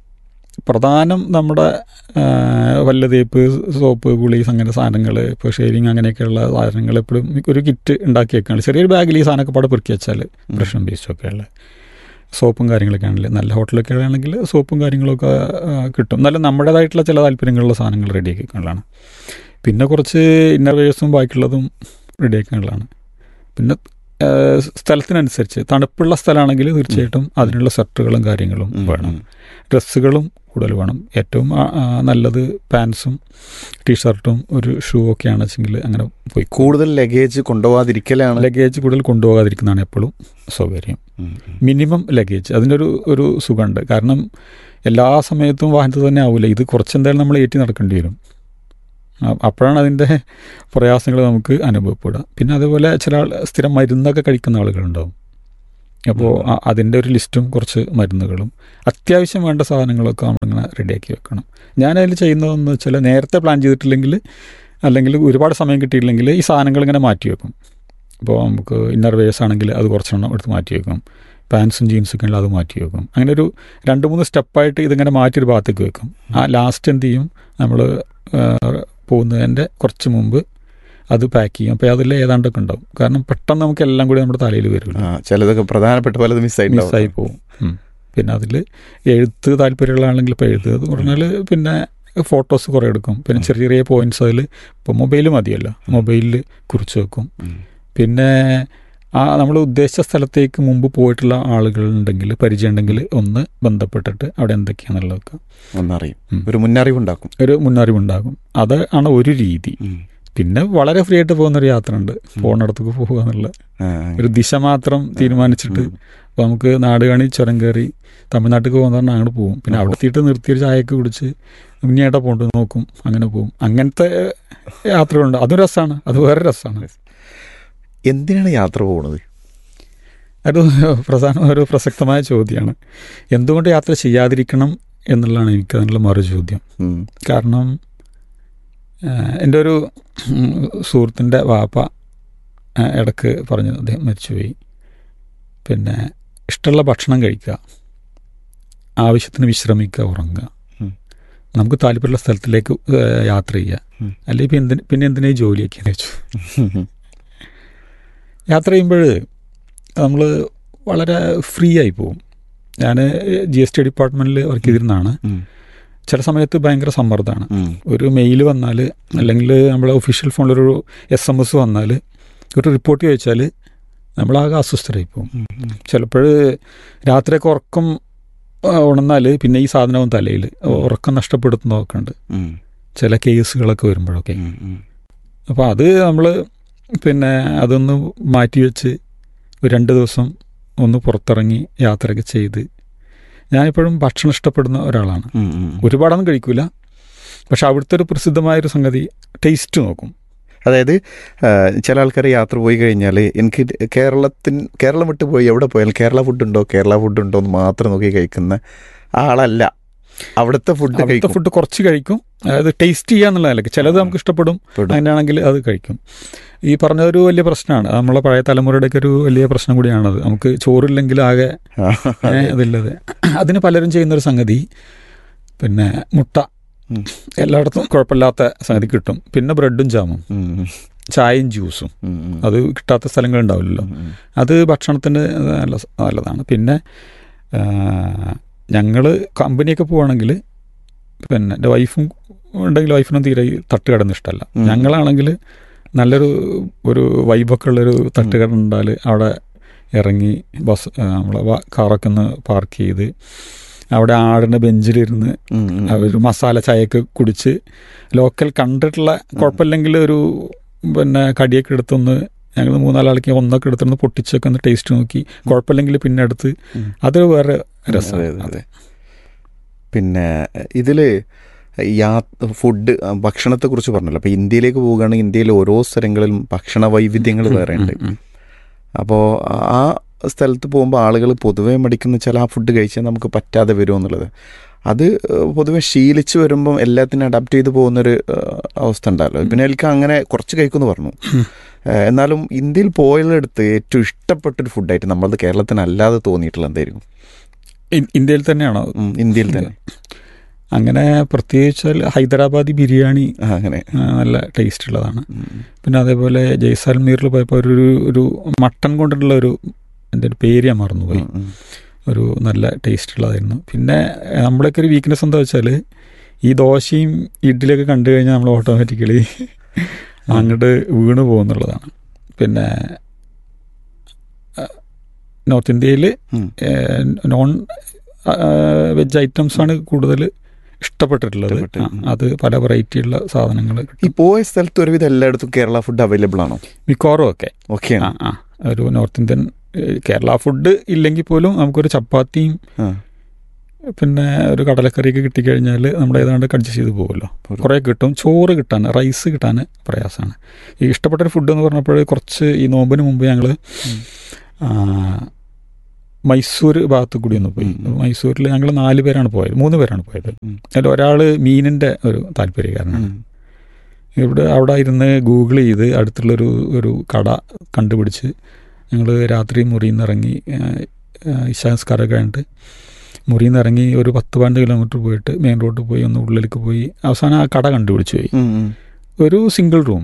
പ്രധാനം നമ്മുടെ ആ, വല്ല തേപ്പ് സോപ്പ് ഗുളീസ് അങ്ങനെ സാധനങ്ങൾ ഇപ്പോൾ ഷേവിങ് അങ്ങനെയൊക്കെയുള്ള സാധനങ്ങൾ എപ്പോഴും ഒരു കിറ്റ് ഉണ്ടാക്കി വെക്കുകയാണ് ചെറിയൊരു ബാഗിൽ ഈ സാധനമൊക്കെ പാടെ പെറുക്കി വെച്ചാൽ ബ്രഷും പേസ്റ്റും ഒക്കെ ഉള്ള സോപ്പും കാര്യങ്ങളൊക്കെ ആണെങ്കിൽ നല്ല ഹോട്ടലൊക്കെ ആണെങ്കിൽ സോപ്പും കാര്യങ്ങളൊക്കെ ആ, കിട്ടും എന്നാലും നമ്മുടേതായിട്ടുള്ള ചില താല്പര്യങ്ങളുള്ള സാധനങ്ങൾ റെഡിയാക്കി വെക്കാനുള്ളതാണ് പിന്നെ കുറച്ച് ഇന്നർവേഴ്സും ബാക്കിയുള്ളതും റെഡിയാക്കി വെക്കാനുള്ളതാണ് പിന്നെ ആ, സ്ഥലത്തിനനുസരിച്ച് തണുപ്പുള്ള സ്ഥലമാണെങ്കിൽ തീർച്ചയായിട്ടും അതിനുള്ള സ്വെറ്ററുകളും കാര്യങ്ങളും വേണം ഡ്രസ്സുകളും കൂടുതൽ വേണം ഏറ്റവും ആ, ആ, നല്ലത് പാൻസും ടീഷർട്ടും ഒരു ഷൂ ഒക്കെയാണ് വെച്ചെങ്കിൽ അങ്ങനെ പോയി കൂടുതൽ ലഗേജ് കൊണ്ടുപോകാതിരിക്കലാണ് ലഗേജ് കൂടുതൽ കൊണ്ടുപോകാതിരിക്കുന്നതാണ് എപ്പോഴും സൗകര്യം മിനിമം ലഗേജ് അതിൻ്റെ ഒരു ഒരു സുഖമുണ്ട് കാരണം എല്ലാ സമയത്തും വാഹനത്തിൽ തന്നെ ആവില്ല ഇത് കുറച്ചെന്തായാലും നമ്മൾ ഏറ്റി നടക്കേണ്ടി വരും അ- അപ്പോഴാണ് അതിൻ്റെ പ്രയാസങ്ങൾ നമുക്ക് അനുഭവപ്പെടുക പിന്നെ അതേപോലെ ചില ആൾ സ്ഥിരം മരുന്നൊക്കെ കഴിക്കുന്ന ആളുകളുണ്ടാവും അപ്പോൾ അതിൻ്റെ ഒരു ലിസ്റ്റും കുറച്ച് മരുന്നുകളും അത്യാവശ്യം വേണ്ട സാധനങ്ങളൊക്കെ നമ്മളിങ്ങനെ റെഡിയാക്കി വെക്കണം ഞാനതിൽ ചെയ്യുന്നതെന്ന് വെച്ചാൽ നേരത്തെ പ്ലാൻ ചെയ്തിട്ടില്ലെങ്കിൽ അല്ലെങ്കിൽ ഒരുപാട് സമയം കിട്ടിയില്ലെങ്കിൽ ഈ സാധനങ്ങൾ ഇങ്ങനെ മാറ്റി വെക്കും ഇപ്പോൾ നമുക്ക് ഇന്നർ വേഴ്സ് ആണെങ്കിൽ അത് കുറച്ചെണ്ണം എടുത്ത് മാറ്റി വെക്കും പാൻസും ജീൻസും ഒക്കെ ഉണ്ടെങ്കിൽ അത് മാറ്റി വെക്കും അങ്ങനെ ഒരു രണ്ട് മൂന്ന് സ്റ്റെപ്പായിട്ട് ഇതിങ്ങനെ മാറ്റി ഒരു ഭാഗത്തേക്ക് വെക്കും ആ ലാസ്റ്റ് എന്ത് ചെയ്യും നമ്മൾ പോകുന്നതിൻ്റെ കുറച്ച് മുമ്പ് അത് പാക്ക് ചെയ്യും അപ്പോൾ അതിൽ ഏതാണ്ടൊക്കെ ഉണ്ടാവും കാരണം പെട്ടെന്ന് നമുക്ക് എല്ലാം കൂടി നമ്മുടെ തലയിൽ വരില്ല ആ, ചിലതൊക്കെ പ്രധാനപ്പെട്ട പലതും മിസ്സായിട്ടുണ്ടാവും മിസ്സായി പോകും ഉം. പിന്നെ അതിൽ എഴുത്ത് താല്പര്യമുള്ള ആണെങ്കിൽ ഇപ്പോൾ എഴുതുക എന്ന് പറഞ്ഞാൽ പിന്നെ ഫോട്ടോസ് കുറേ എടുക്കും പിന്നെ ചെറിയ ചെറിയ പോയിന്റ്സ് അതിൽ ഇപ്പോൾ മൊബൈൽ മതിയല്ലോ മൊബൈലിൽ കുറിച്ച് വെക്കും പിന്നെ ആ നമ്മൾ ഉദ്ദേശിച്ച സ്ഥലത്തേക്ക് മുമ്പ് പോയിട്ടുള്ള ആളുകളുണ്ടെങ്കിൽ പരിചയം ഉണ്ടെങ്കിൽ ഒന്ന് ബന്ധപ്പെട്ടിട്ട് അവിടെ എന്തൊക്കെയാണെന്നുള്ളതൊക്കെ ഒന്നറിയും ഒരു മുന്നറിവ് ഉണ്ടാക്കും ഒരു മുന്നറിവുണ്ടാകും അത് ആണ് ഒരു രീതി പിന്നെ വളരെ ഫ്രീ ആയിട്ട് പോകുന്ന ഒരു യാത്ര ഉണ്ട് പോണിടത്തേക്ക് പോകുക എന്നുള്ള ഒരു ദിശ മാത്രം തീരുമാനിച്ചിട്ട് അപ്പോൾ നമുക്ക് നാട് കാണി ചുരം കയറി തമിഴ്നാട്ടിൽ പോകുന്ന പറഞ്ഞാൽ അങ്ങോട്ട് പോകും പിന്നെ അവിടെ എത്തിയിട്ട് നിർത്തിയൊരു ചായയൊക്കെ കുടിച്ച് ഇനിയായിട്ടാ പോണ്ട് നോക്കും അങ്ങനെ പോകും അങ്ങനത്തെ യാത്രകളുണ്ട് അതും രസമാണ് അത് വേറെ രസമാണ് എന്തിനാണ് യാത്ര പോകുന്നത് ഒരു പ്രധാന ഒരു പ്രസക്തമായ ചോദ്യമാണ് എന്തുകൊണ്ട് യാത്ര ചെയ്യാതിരിക്കണം എന്നുള്ളതാണ് എനിക്ക് അതിനുള്ള മറു ചോദ്യം കാരണം ഏഹ്, എൻ്റെ ഒരു ഉം, സുഹൃത്തിൻ്റെ വാപ്പ ഏഹ്, ഇടക്ക് പറഞ്ഞു അദ്ദേഹം മരിച്ചുപോയി പിന്നെ ഇഷ്ടമുള്ള ഭക്ഷണം കഴിക്കുക ആവശ്യത്തിന് വിശ്രമിക്കുക ഉറങ്ങുക നമുക്ക് താല്പര്യമുള്ള സ്ഥലത്തിലേക്ക് ഏഹ്, യാത്ര ചെയ്യുക അല്ലെങ്കിൽ പിന്നെ എന്തിന് പിന്നെ എന്തിനാ ഈ ജോലിയൊക്കെ എന്ന് വെച്ചു യാത്ര ചെയ്യുമ്പോൾ നമ്മൾ വളരെ ഫ്രീ ആയി പോകും ഞാൻ ജി എസ് ടി ഡിപ്പാർട്ട്മെൻറ്റിൽ വർക്ക് ചെയ്തിരുന്നതാണ് ചില സമയത്ത് ഭയങ്കര സമ്മർദ്ദമാണ് ഒരു മെയിൽ വന്നാൽ അല്ലെങ്കിൽ നമ്മളെ ഒഫീഷ്യൽ ഫോണിലൊരു എസ് എം എസ് വന്നാൽ ഒരു റിപ്പോർട്ട് ചോദിച്ചാൽ നമ്മളാകെ അസ്വസ്ഥരായി പോകും ചിലപ്പോൾ രാത്രിയൊക്കെ ഉറക്കം ആ, ഉണർന്നാൽ പിന്നെ ഈ സാധനവും തലയിൽ ഉറക്കം നഷ്ടപ്പെടുത്തുന്നതൊക്കെ ഉണ്ട് ചില കേസുകളൊക്കെ വരുമ്പോഴൊക്കെ അപ്പോൾ അത് നമ്മൾ പിന്നെ അതൊന്ന് മാറ്റി വെച്ച് ഒരു രണ്ട് ദിവസം ഒന്ന് പുറത്തിറങ്ങി യാത്രയൊക്കെ ചെയ്ത് ഞാനിപ്പോഴും ഭക്ഷണം ഇഷ്ടപ്പെടുന്ന ഒരാളാണ് ഒരുപാടൊന്നും കഴിക്കൂല പക്ഷെ അവിടുത്തെ ഒരു പ്രസിദ്ധമായൊരു സംഗതി ടേസ്റ്റ് നോക്കും അതായത് ആ, ചില ആൾക്കാർ യാത്ര പോയി കഴിഞ്ഞാൽ എനിക്ക് കേരളത്തിൻ കേരളം വിട്ട് പോയി എവിടെ പോയാലും കേരള ഫുഡ് ഉണ്ടോ കേരള ഫുഡ് ഉണ്ടോ എന്ന് മാത്രം നോക്കി കഴിക്കുന്ന ആളല്ല അവിടുത്തെ ഫുഡ് അവിടുത്തെ കഴിക്കും ഫുഡ് കുറച്ച് കഴിക്കും അതായത് ടേസ്റ്റ് ചെയ്യാന്നുള്ളതല്ല ചിലത് നമുക്ക് ഇഷ്ടപ്പെടും അങ്ങനെയാണെങ്കിൽ അത് കഴിക്കും ഈ പറഞ്ഞ ഒരു വലിയ പ്രശ്നമാണ് നമ്മളെ പഴയ തലമുറയുടെയൊക്കെ ഒരു വലിയ പ്രശ്നം കൂടിയാണത് നമുക്ക് ചോറില്ലെങ്കിൽ ആകെ ഏ, ഇതില്ലത് അതിന് പലരും ചെയ്യുന്നൊരു സംഗതി പിന്നെ മുട്ട എല്ലായിടത്തും കുഴപ്പമില്ലാത്ത സംഗതി കിട്ടും പിന്നെ ബ്രെഡും ജാമും ചായയും ജ്യൂസും അത് കിട്ടാത്ത സ്ഥലങ്ങളുണ്ടാവില്ലല്ലോ അത് ഭക്ഷണത്തിന് നല്ല നല്ലതാണ് പിന്നെ ഞങ്ങൾ കമ്പനിയൊക്കെ പോവുകയാണെങ്കിൽ പിന്നെ എൻ്റെ വൈഫും ഉണ്ടെങ്കിൽ വൈഫിനും തീരെ ഈ തട്ടുകടന്ന് ഇഷ്ടമല്ല ഞങ്ങളാണെങ്കിൽ നല്ലൊരു ഒരു വൈബൊക്കെ ഉള്ളൊരു തട്ടുകട ഉണ്ടാൽ അവിടെ ഇറങ്ങി ബസ് ആ, നമ്മളെ വ- കാറൊക്കെ ഒന്ന് പാർക്ക് ചെയ്ത് അവിടെ ആടിൻ്റെ ബെഞ്ചിലിരുന്ന് ഒരു മസാല ചായയൊക്കെ കുടിച്ച് ലോക്കൽ കണ്ടിട്ടുള്ള കുഴപ്പമില്ലെങ്കിൽ ഒരു പിന്നെ കടിയൊക്കെ എടുത്തൊന്ന് ഞങ്ങൾ മൂന്നാലാൾക്ക് ഒന്നൊക്കെ എടുത്തൊന്ന് പൊട്ടിച്ചൊക്കെ ഒന്ന് ടേസ്റ്റ് നോക്കി കുഴപ്പമില്ലെങ്കിൽ പിന്നെ എടുത്ത് അത് വേറെ രസമാണ് അതെ പിന്നെ ഇതിൽ യാ ഫുഡ് ഭക്ഷണത്തെക്കുറിച്ച് പറഞ്ഞല്ലോ അപ്പോൾ ഇന്ത്യയിലേക്ക് പോവുകയാണെങ്കിൽ ഇന്ത്യയിൽ ഓരോ സ്ഥലങ്ങളിലും ഭക്ഷണ വൈവിധ്യങ്ങൾ വേറെ ഉണ്ട് അപ്പോൾ ആ സ്ഥലത്ത് പോകുമ്പോൾ ആളുകൾ പൊതുവേ മടിക്കുന്ന വെച്ചാൽ ആ ഫുഡ് കഴിച്ചാൽ നമുക്ക് പറ്റാതെ വരുമോ എന്നുള്ളത് അത് ഏഹ്, പൊതുവെ ശീലിച്ച് വരുമ്പം എല്ലാത്തിനും അഡാപ്റ്റ് ചെയ്ത് പോകുന്നൊരു ഏഹ്, അവസ്ഥ ഉണ്ടല്ലോ പിന്നെ എനിക്ക് അങ്ങനെ കുറച്ച് കഴിക്കുമെന്ന് പറഞ്ഞു ഏഹ്, എന്നാലും ഇന്ത്യയിൽ പോയതെടുത്ത് ഏറ്റവും ഇഷ്ടപ്പെട്ടൊരു ഫുഡായിട്ട് നമ്മളത് കേരളത്തിനല്ലാതെ തോന്നിയിട്ടുള്ള എന്തായിരിക്കും ഇ- ഇന്ത്യയിൽ തന്നെയാണോ ഇന്ത്യയിൽ തന്നെ അങ്ങനെ പ്രത്യേകിച്ചാൽ ഹൈദരാബാദി ബിരിയാണി അങ്ങനെ നല്ല ടേസ്റ്റ് ഉള്ളതാണ് പിന്നെ അതേപോലെ ജയ്സാൽമീറിൽ പോയപ്പോൾ ഒരു ഒരു മട്ടൺ കൊണ്ടുള്ള ഒരു എൻ്റെ ഒരു പേര് ഞാൻ മറന്നുപോയി ഒരു നല്ല ടേസ്റ്റ് ഉള്ളതായിരുന്നു പിന്നെ ഏഹ്, നമ്മളൊക്കെ ഒരു വീക്ക്നെസ് എന്താ വെച്ചാൽ ഈ ദോശയും ഇഡ്ഡലിയൊക്കെ കണ്ടു കഴിഞ്ഞാൽ നമ്മൾ ഓട്ടോമാറ്റിക്കലി അങ്ങോട്ട് വീണ് പോകുന്നുള്ളതാണ് പിന്നെ ഏഹ്, north India non veg items ആണ് കൂടുതൽ ഇഷ്ടപ്പെട്ടിട്ടുള്ളത് ആ, അത് പല വെറൈറ്റിയുള്ള സാധനങ്ങൾ ഈ പോയ സ്ഥലത്ത് ഒരുവിധം എല്ലായിടത്തും കേരള ഫുഡ് അവൈലബിൾ ആണോ മിക്കവാറും ഒക്കെ ഓക്കെ ആ ആ ഒരു നോർത്ത് ഇന്ത്യൻ ഏഹ് കേരള ഫുഡ് ഇല്ലെങ്കിൽ പോലും നമുക്കൊരു ചപ്പാത്തിയും ആ. പിന്നെ ഒരു കടലക്കറിയൊക്കെ കിട്ടിക്കഴിഞ്ഞാൽ നമ്മൾ ഏതാണ്ട് അഡ്ജസ്റ്റ് ചെയ്ത് പോകുമല്ലോ കുറേ കിട്ടും ചോറ് കിട്ടാൻ റൈസ് കിട്ടാൻ പ്രയാസമാണ് ഈ ഇഷ്ടപ്പെട്ട ഒരു ഫുഡ് എന്ന് പറഞ്ഞപ്പോൾ കുറച്ച് ഈ നോമ്പിന് മുമ്പ് ഞങ്ങൾ മൈസൂർ ഭാഗത്ത് കൂടി ഒന്ന് പോയി മൈസൂരിൽ ഞങ്ങൾ നാല് പേരാണ് പോയത് മൂന്ന് പേരാണ് പോയത് അതിൽ ഒരാൾ മീനിൻ്റെ ഒരു താല്പര്യക്കാരനാണ് ഇവിടെ അവിടെ ഇരുന്ന് ഗൂഗിൾ ചെയ്ത് അടുത്തുള്ളൊരു ഒരു കട കണ്ടുപിടിച്ച് ഞങ്ങൾ രാത്രി മുറിയിൽ നിന്ന് ഇറങ്ങി ഇശാസ്കാരമൊക്കെ കഴിഞ്ഞിട്ട് മുറിയിൽ നിന്ന് ഇറങ്ങി ഒരു പത്ത് പന്ത്രണ്ട് കിലോമീറ്റർ പോയിട്ട് മെയിൻ റോഡിൽ പോയി ഒന്ന് ഉള്ളിലേക്ക് പോയി അവസാനം ആ കട കണ്ടുപിടിച്ച് പോയി ഒരു സിംഗിൾ റൂം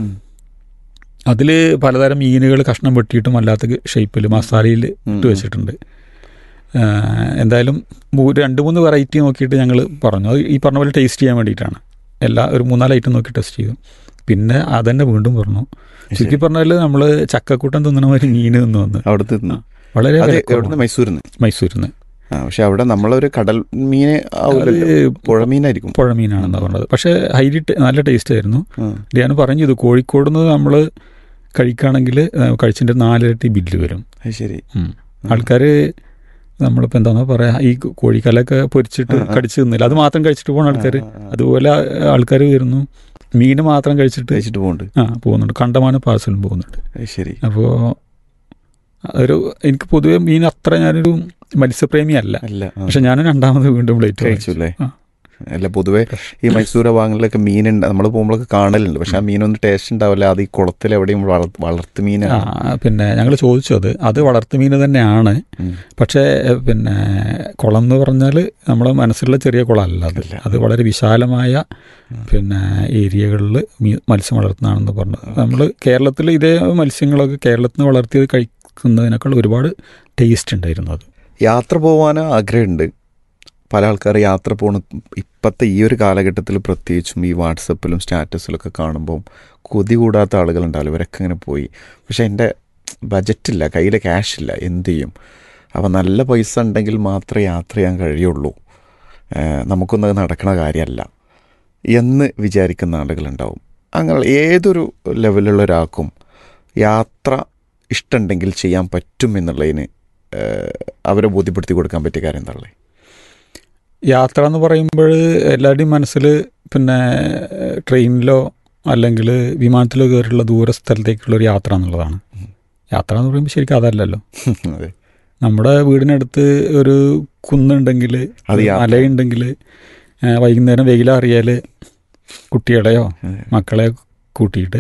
അതിൽ പലതരം മീനുകൾ കഷ്ണം വെട്ടിയിട്ടും അല്ലാത്ത ഷേപ്പിൽ മസാലയിൽ ഇട്ട് വെച്ചിട്ടുണ്ട് ആ, എന്തായാലും മൂ- രണ്ട് മൂന്ന് വെറൈറ്റി നോക്കിയിട്ട് ഞങ്ങൾ പറഞ്ഞു അത് ഈ പറഞ്ഞ പോലെ ടേസ്റ്റ് ചെയ്യാൻ വേണ്ടിയിട്ടാണ് എല്ലാ ഒരു മൂന്നാല് ഐറ്റം നോക്കി ടെസ്റ്റ് ചെയ്തു പിന്നെ അതന്നെ വീണ്ടും പറഞ്ഞു ചുരുക്കി പറഞ്ഞാൽ നമ്മൾ ചക്കക്കൂട്ടം തിന്നണ മാതിരി മീൻ തിന്നു വന്ന് അവിടെ തിന്നു വളരെ അത് വിലക്കുറവാണ്. എവിടുന്ന് മൈസൂരിൽ നിന്ന് മൈസൂരിൽ നിന്ന് ആ പക്ഷെ അവിടെ നമ്മളൊരു കടൽ മീന് ആവില്ലല്ലോ. പുഴമീനായിരിക്കും പുഴ മീനാണെന്നാണ് പറഞ്ഞത് പക്ഷേ ഹൈലി ടേ- നല്ല ടേസ്റ്റ് ആയിരുന്നു ഞാൻ പറഞ്ഞു ഇത് കോഴിക്കോട് നിന്ന് നമ്മൾ കഴിക്കുകയാണെങ്കിൽ കഴിച്ചിട്ട് നാലിരട്ടി ബില്ല് വരും അത് ശരി ആൾക്കാർ നമ്മളിപ്പോൾ എന്താണെന്ന് പറയാ ഈ കോഴിക്കലൊക്കെ പൊരിച്ചിട്ട് കടിച്ച് തിന്നില്ല അത് മാത്രം കഴിച്ചിട്ട് പോകുന്ന ആൾക്കാർ അതുപോലെ ആൾക്കാർ വരുന്നു മീൻ മാത്രം കഴിച്ചിട്ട് കഴിച്ചിട്ട് പോകുന്നുണ്ട് ആ പോകുന്നുണ്ട് കണ്ടമാനം പാഴ്സലും പോകുന്നുണ്ട് അത് ശരി അപ്പോൾ ഒരു എനിക്ക് പൊതുവെ മീൻ അത്ര ഞാനൊരു മത്സ്യപ്രേമി അല്ല അല്ല ആ. പക്ഷെ ഞാൻ രണ്ടാമത് വീണ്ടും പ്ലേറ്റ് കഴിച്ചു അല്ലേ അല്ല പൊതുവെ ഈ മൈസൂർ ഭാഗങ്ങളിലൊക്കെ മീനുണ്ട് നമ്മൾ പോകുമ്പോഴൊക്കെ കാണലുണ്ട് പക്ഷെ ആ മീനൊന്നും ടേസ്റ്റ് ഉണ്ടാവില്ല അത് ഈ കുളത്തിൽ എവിടെയും വളർ- വളർത്തു ആ മീനാണ് പിന്നെ ഞങ്ങൾ ചോദിച്ചു അത് അത് വളർത്തുമീൻ തന്നെയാണ് പക്ഷേ എഹ്, പിന്നെ കുളം എന്ന് പറഞ്ഞാൽ നമ്മളെ മനസ്സിലുള്ള ചെറിയ കുളമല്ല അത് അത് വളരെ വിശാലമായ പിന്നെ ഏരിയകളിൽ മത്സ്യം വളർത്തുന്നതാണെന്ന് പറഞ്ഞത് നമ്മൾ കേരളത്തിൽ ഇതേ മത്സ്യങ്ങളൊക്കെ കേരളത്തിൽ നിന്ന് വളർത്തിയത് കഴിക്കുന്നതിനേക്കാൾ ഒരുപാട് ടേസ്റ്റ് ഉണ്ടായിരുന്നു അത് യാത്ര പോകാൻ ആഗ്രഹമുണ്ട് പല ആൾക്കാർ യാത്ര പോണ ഇപ്പോഴത്തെ ഈ ഒരു കാലഘട്ടത്തിൽ പ്രത്യേകിച്ചും ഈ വാട്സപ്പിലും സ്റ്റാറ്റസിലൊക്കെ കാണുമ്പോൾ കൊതി കൂടാത്ത ആളുകളുണ്ടാവില്ല ഇവരൊക്കെ ഇങ്ങനെ പോയി പക്ഷെ എൻ്റെ ബജറ്റില്ല കയ്യിൽ ക്യാഷ് ഇല്ല എന്ത് ചെയ്യും അപ്പോൾ നല്ല പൈസ ഉണ്ടെങ്കിൽ മാത്രമേ യാത്ര ചെയ്യാൻ കഴിയുള്ളൂ ഏഹ് നമുക്കൊന്നും അത് നടക്കണ കാര്യമല്ല എന്ന് വിചാരിക്കുന്ന ആളുകളുണ്ടാവും അങ്ങനെ ഏതൊരു ലെവലുള്ള ഒരാൾക്കും യാത്ര ഇഷ്ടമുണ്ടെങ്കിൽ ചെയ്യാൻ പറ്റും എന്നുള്ളതിന് ഏഹ് അവരെ ബോധ്യപ്പെടുത്തി കൊടുക്കാൻ പറ്റിയ കാര്യം എന്താണല്ലേ യാത്ര എന്ന് പറയുമ്പോൾ എല്ലാവരുടെയും മനസ്സിൽ പിന്നെ ട്രെയിനിലോ അല്ലെങ്കിൽ വിമാനത്തിലോ കയറിയുള്ള ദൂര സ്ഥലത്തേക്കുള്ള ഒരു യാത്ര എന്നുള്ളതാണ് യാത്ര എന്ന് പറയുമ്പോൾ ശരിക്കും അതല്ലല്ലോ അതെ നമ്മുടെ വീടിനടുത്ത് ഒരു കുന്നുണ്ടെങ്കിൽ അത് യാത്ര. മലയുണ്ടെങ്കിൽ വൈകുന്നേരം വെയിലറിയാൽ കുട്ടികളെയോ മക്കളെയോ കൂട്ടിയിട്ട്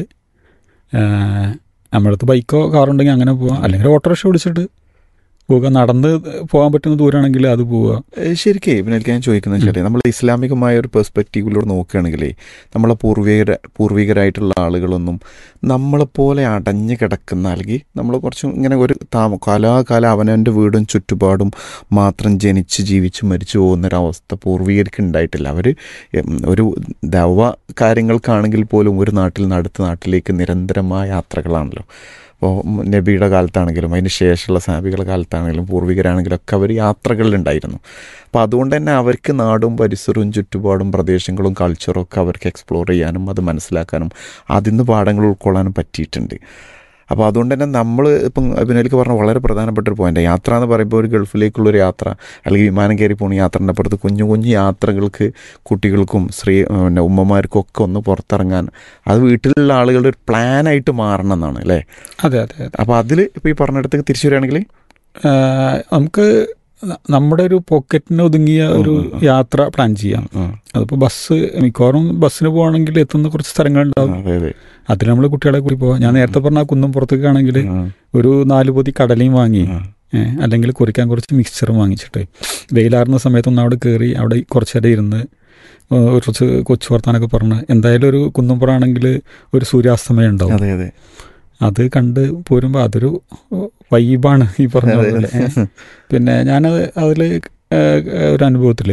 ആ, നമ്മുടെ അടുത്ത് ബൈക്കോ കാറോ ഉണ്ടെങ്കിൽ അങ്ങനെ പോവാം അല്ലെങ്കിൽ ഓട്ടോറിക്ഷ പിടിച്ചിട്ട് പോവുക നടന്ന് പോകാൻ പറ്റുന്ന ദൂരമാണെങ്കിൽ അത് പോവുക ശരിക്കേ പിന്നെ എനിക്ക് ഞാൻ ചോദിക്കുന്നത് വെച്ചാൽ നമ്മൾ ഇസ്ലാമികമായ ഒരു പെർസ്പെക്റ്റീവിലൂടെ നോക്കുകയാണെങ്കിലേ നമ്മളെ പൂർവികര പൂർവികരായിട്ടുള്ള ആളുകളൊന്നും നമ്മളെപ്പോലെ അടഞ്ഞു കിടക്കുന്ന അല്ലെങ്കിൽ നമ്മൾ കുറച്ചും ഇങ്ങനെ ഒരു താമ കാലാകാലം അവനവൻ്റെ വീടും ചുറ്റുപാടും മാത്രം ജനിച്ച് ജീവിച്ച് മരിച്ചു പോകുന്നൊരവസ്ഥ പൂർവികർക്ക് ഉണ്ടായിട്ടില്ല അവർ ഒരു ദവ കാര്യങ്ങൾക്കാണെങ്കിൽ പോലും ഒരു നാട്ടിൽ നിന്ന് അടുത്ത നാട്ടിലേക്ക് നിരന്തരമായ യാത്രകളാണല്ലോ അപ്പോൾ നബിയുടെ കാലത്താണെങ്കിലും അതിന് ശേഷമുള്ള സാബികളുടെ കാലത്താണെങ്കിലും പൂർവികരാണെങ്കിലും ഒക്കെ അവർ യാത്രകളിലുണ്ടായിരുന്നു അപ്പോൾ അതുകൊണ്ട് തന്നെ അവർക്ക് നാടും പരിസരവും ചുറ്റുപാടും പ്രദേശങ്ങളും കൾച്ചറും ഒക്കെ അവർക്ക് എക്സ്പ്ലോർ ചെയ്യാനും അത് മനസ്സിലാക്കാനും അതിൽ നിന്ന് പാഠങ്ങൾ ഉൾക്കൊള്ളാനും പറ്റിയിട്ടുണ്ട് അപ്പോൾ അതുകൊണ്ട് തന്നെ നമ്മൾ ഇപ്പം അഭിനയിലേക്ക് പറഞ്ഞ വളരെ പ്രധാനപ്പെട്ട ഒരു പോയിന്റ് യാത്ര എന്ന് പറയുമ്പോൾ ഒരു ഗൾഫിലേക്കുള്ളൊരു യാത്ര അല്ലെങ്കിൽ വിമാനം കയറി പോകുന്ന യാത്രൻ്റെ അപ്പുറത്ത് കുഞ്ഞു കുഞ്ഞു യാത്രകൾക്ക് കുട്ടികൾക്കും സ്ത്രീ പിന്നെ ഉമ്മമാർക്കും ഒക്കെ ഒന്ന് പുറത്തിറങ്ങാൻ അത് വീട്ടിലുള്ള ആളുകളുടെ ഒരു പ്ലാനായിട്ട് മാറണം എന്നാണ് അല്ലേ അതെ അതെ അതെ അപ്പോൾ അതിൽ ഇപ്പോൾ ഈ പറഞ്ഞിടത്തേക്ക് തിരിച്ചു വരികയാണെങ്കിൽ ആ, നമുക്ക് ന- നമ്മുടെ ഒരു പോക്കറ്റിന് ഒതുങ്ങിയ ഒരു യാത്ര പ്ലാൻ ചെയ്യാം അതിപ്പോൾ ബസ് മിക്കവാറും ബസ്സിന് പോകണമെങ്കിൽ എത്തുന്ന കുറച്ച് സ്ഥലങ്ങളുണ്ടാവും അതെ അതെ അതിൽ നമ്മൾ കുട്ടികളെ കൂടി പോവാം ഞാൻ നേരത്തെ പറഞ്ഞ ആ കുന്നും പുറത്തേക്ക് ആണെങ്കിൽ ഒരു നാല് പൊതി കടലയും വാങ്ങി ഏ, അല്ലെങ്കിൽ കുറിക്കാൻ കുറച്ച് മിക്സ്ചറും വാങ്ങിച്ചിട്ട് വെയിലാറുന്ന സമയത്തൊന്ന് അവിടെ കയറി അവിടെ കുറച്ച് നേരം ഇരുന്ന് ഏ, കുറച്ച് കൊച്ചു വർത്താനൊക്കെ പറഞ്ഞ് എന്തായാലും ഒരു കുന്നുംപുറാണെങ്കിൽ ഒരു സൂര്യാസ്തമയം ഉണ്ടാവും അതെ അതെ അത് കണ്ട് പോരുമ്പോൾ അതൊരു വൈബാണ് ഈ പറഞ്ഞ അതെ, പോലെ അതെ. ഏ. പിന്നെ ഞാനത് അതിൽ ഒരു അനുഭവത്തിൽ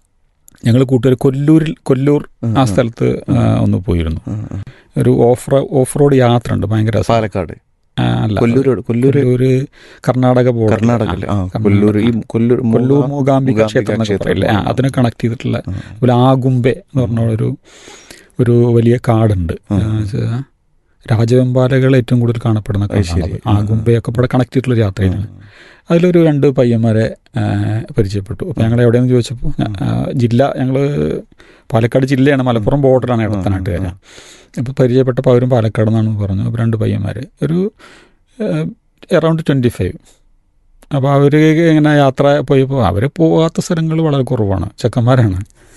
ഞങ്ങൾ കൂട്ടുകാർ കൊല്ലൂരിൽ കൊല്ലൂർ ആ സ്ഥലത്ത് ആ, ഒന്ന് പോയിരുന്നു ഒരു ഓഫ് ഓഫ് റോഡ് യാത്ര ഉണ്ട് ഭയങ്കര രസം. പാലക്കാട് ആ, അല്ല കൊല്ലൂര് കൊല്ലൂര് കൊല്ലൂര് കർണാടക border. കർണാടകല്ലേ? ആ, കർണാടക. കൊല്ലൂര് ഈ കൊല്ലൂർ മൂകാ- കൊല്ലൂർ മൂകാംബിക മൂകാംബിക ക്ഷേത്രം എന്നൊക്കെ ക്ഷേത്രം. പറയില്ലേ ആ, അതിനെ കണക്ട് ചെയ്തിട്ടുള്ള ഒരു ആകുംബെ എന്ന് പറഞ്ഞ ഒരു ഒരു വലിയ കാടുണ്ട് ആ, വെച്ചാ രാജവെമ്പാലകൾ ഏറ്റവും കൂടുതൽ കാണപ്പെടുന്ന കാടാണത് ആകുമ്പയൊക്കെ ഇവിടെ കണക്ട് ചെയ്തിട്ടുള്ള യാത്രയാണ് അതിലൊരു രണ്ട് പയ്യന്മാരെ ആ, പരിചയപ്പെട്ടു അപ്പോൾ ഞങ്ങൾ എവിടെയെന്ന് ചോദിച്ചപ്പോൾ ആ, ജില്ല ഞങ്ങൾ പാലക്കാട് ജില്ലയാണ് മലപ്പുറം ബോർഡറാണ് ഇടത്തനാട്ടുകാര അപ്പോൾ പരിചയപ്പെട്ടപ്പോൾ അവരും പാലക്കാട് നിന്നാണെന്ന് പറഞ്ഞു അപ്പോൾ രണ്ട് പയ്യന്മാർ ഒരു അറൗണ്ട് ട്വൻറ്റി ഫൈവ് അപ്പോൾ അവർ ഇങ്ങനെ യാത്ര പോയപ്പോൾ അവർ പോകാത്ത സ്ഥലങ്ങൾ വളരെ കുറവാണ് ചെക്കന്മാരാണ്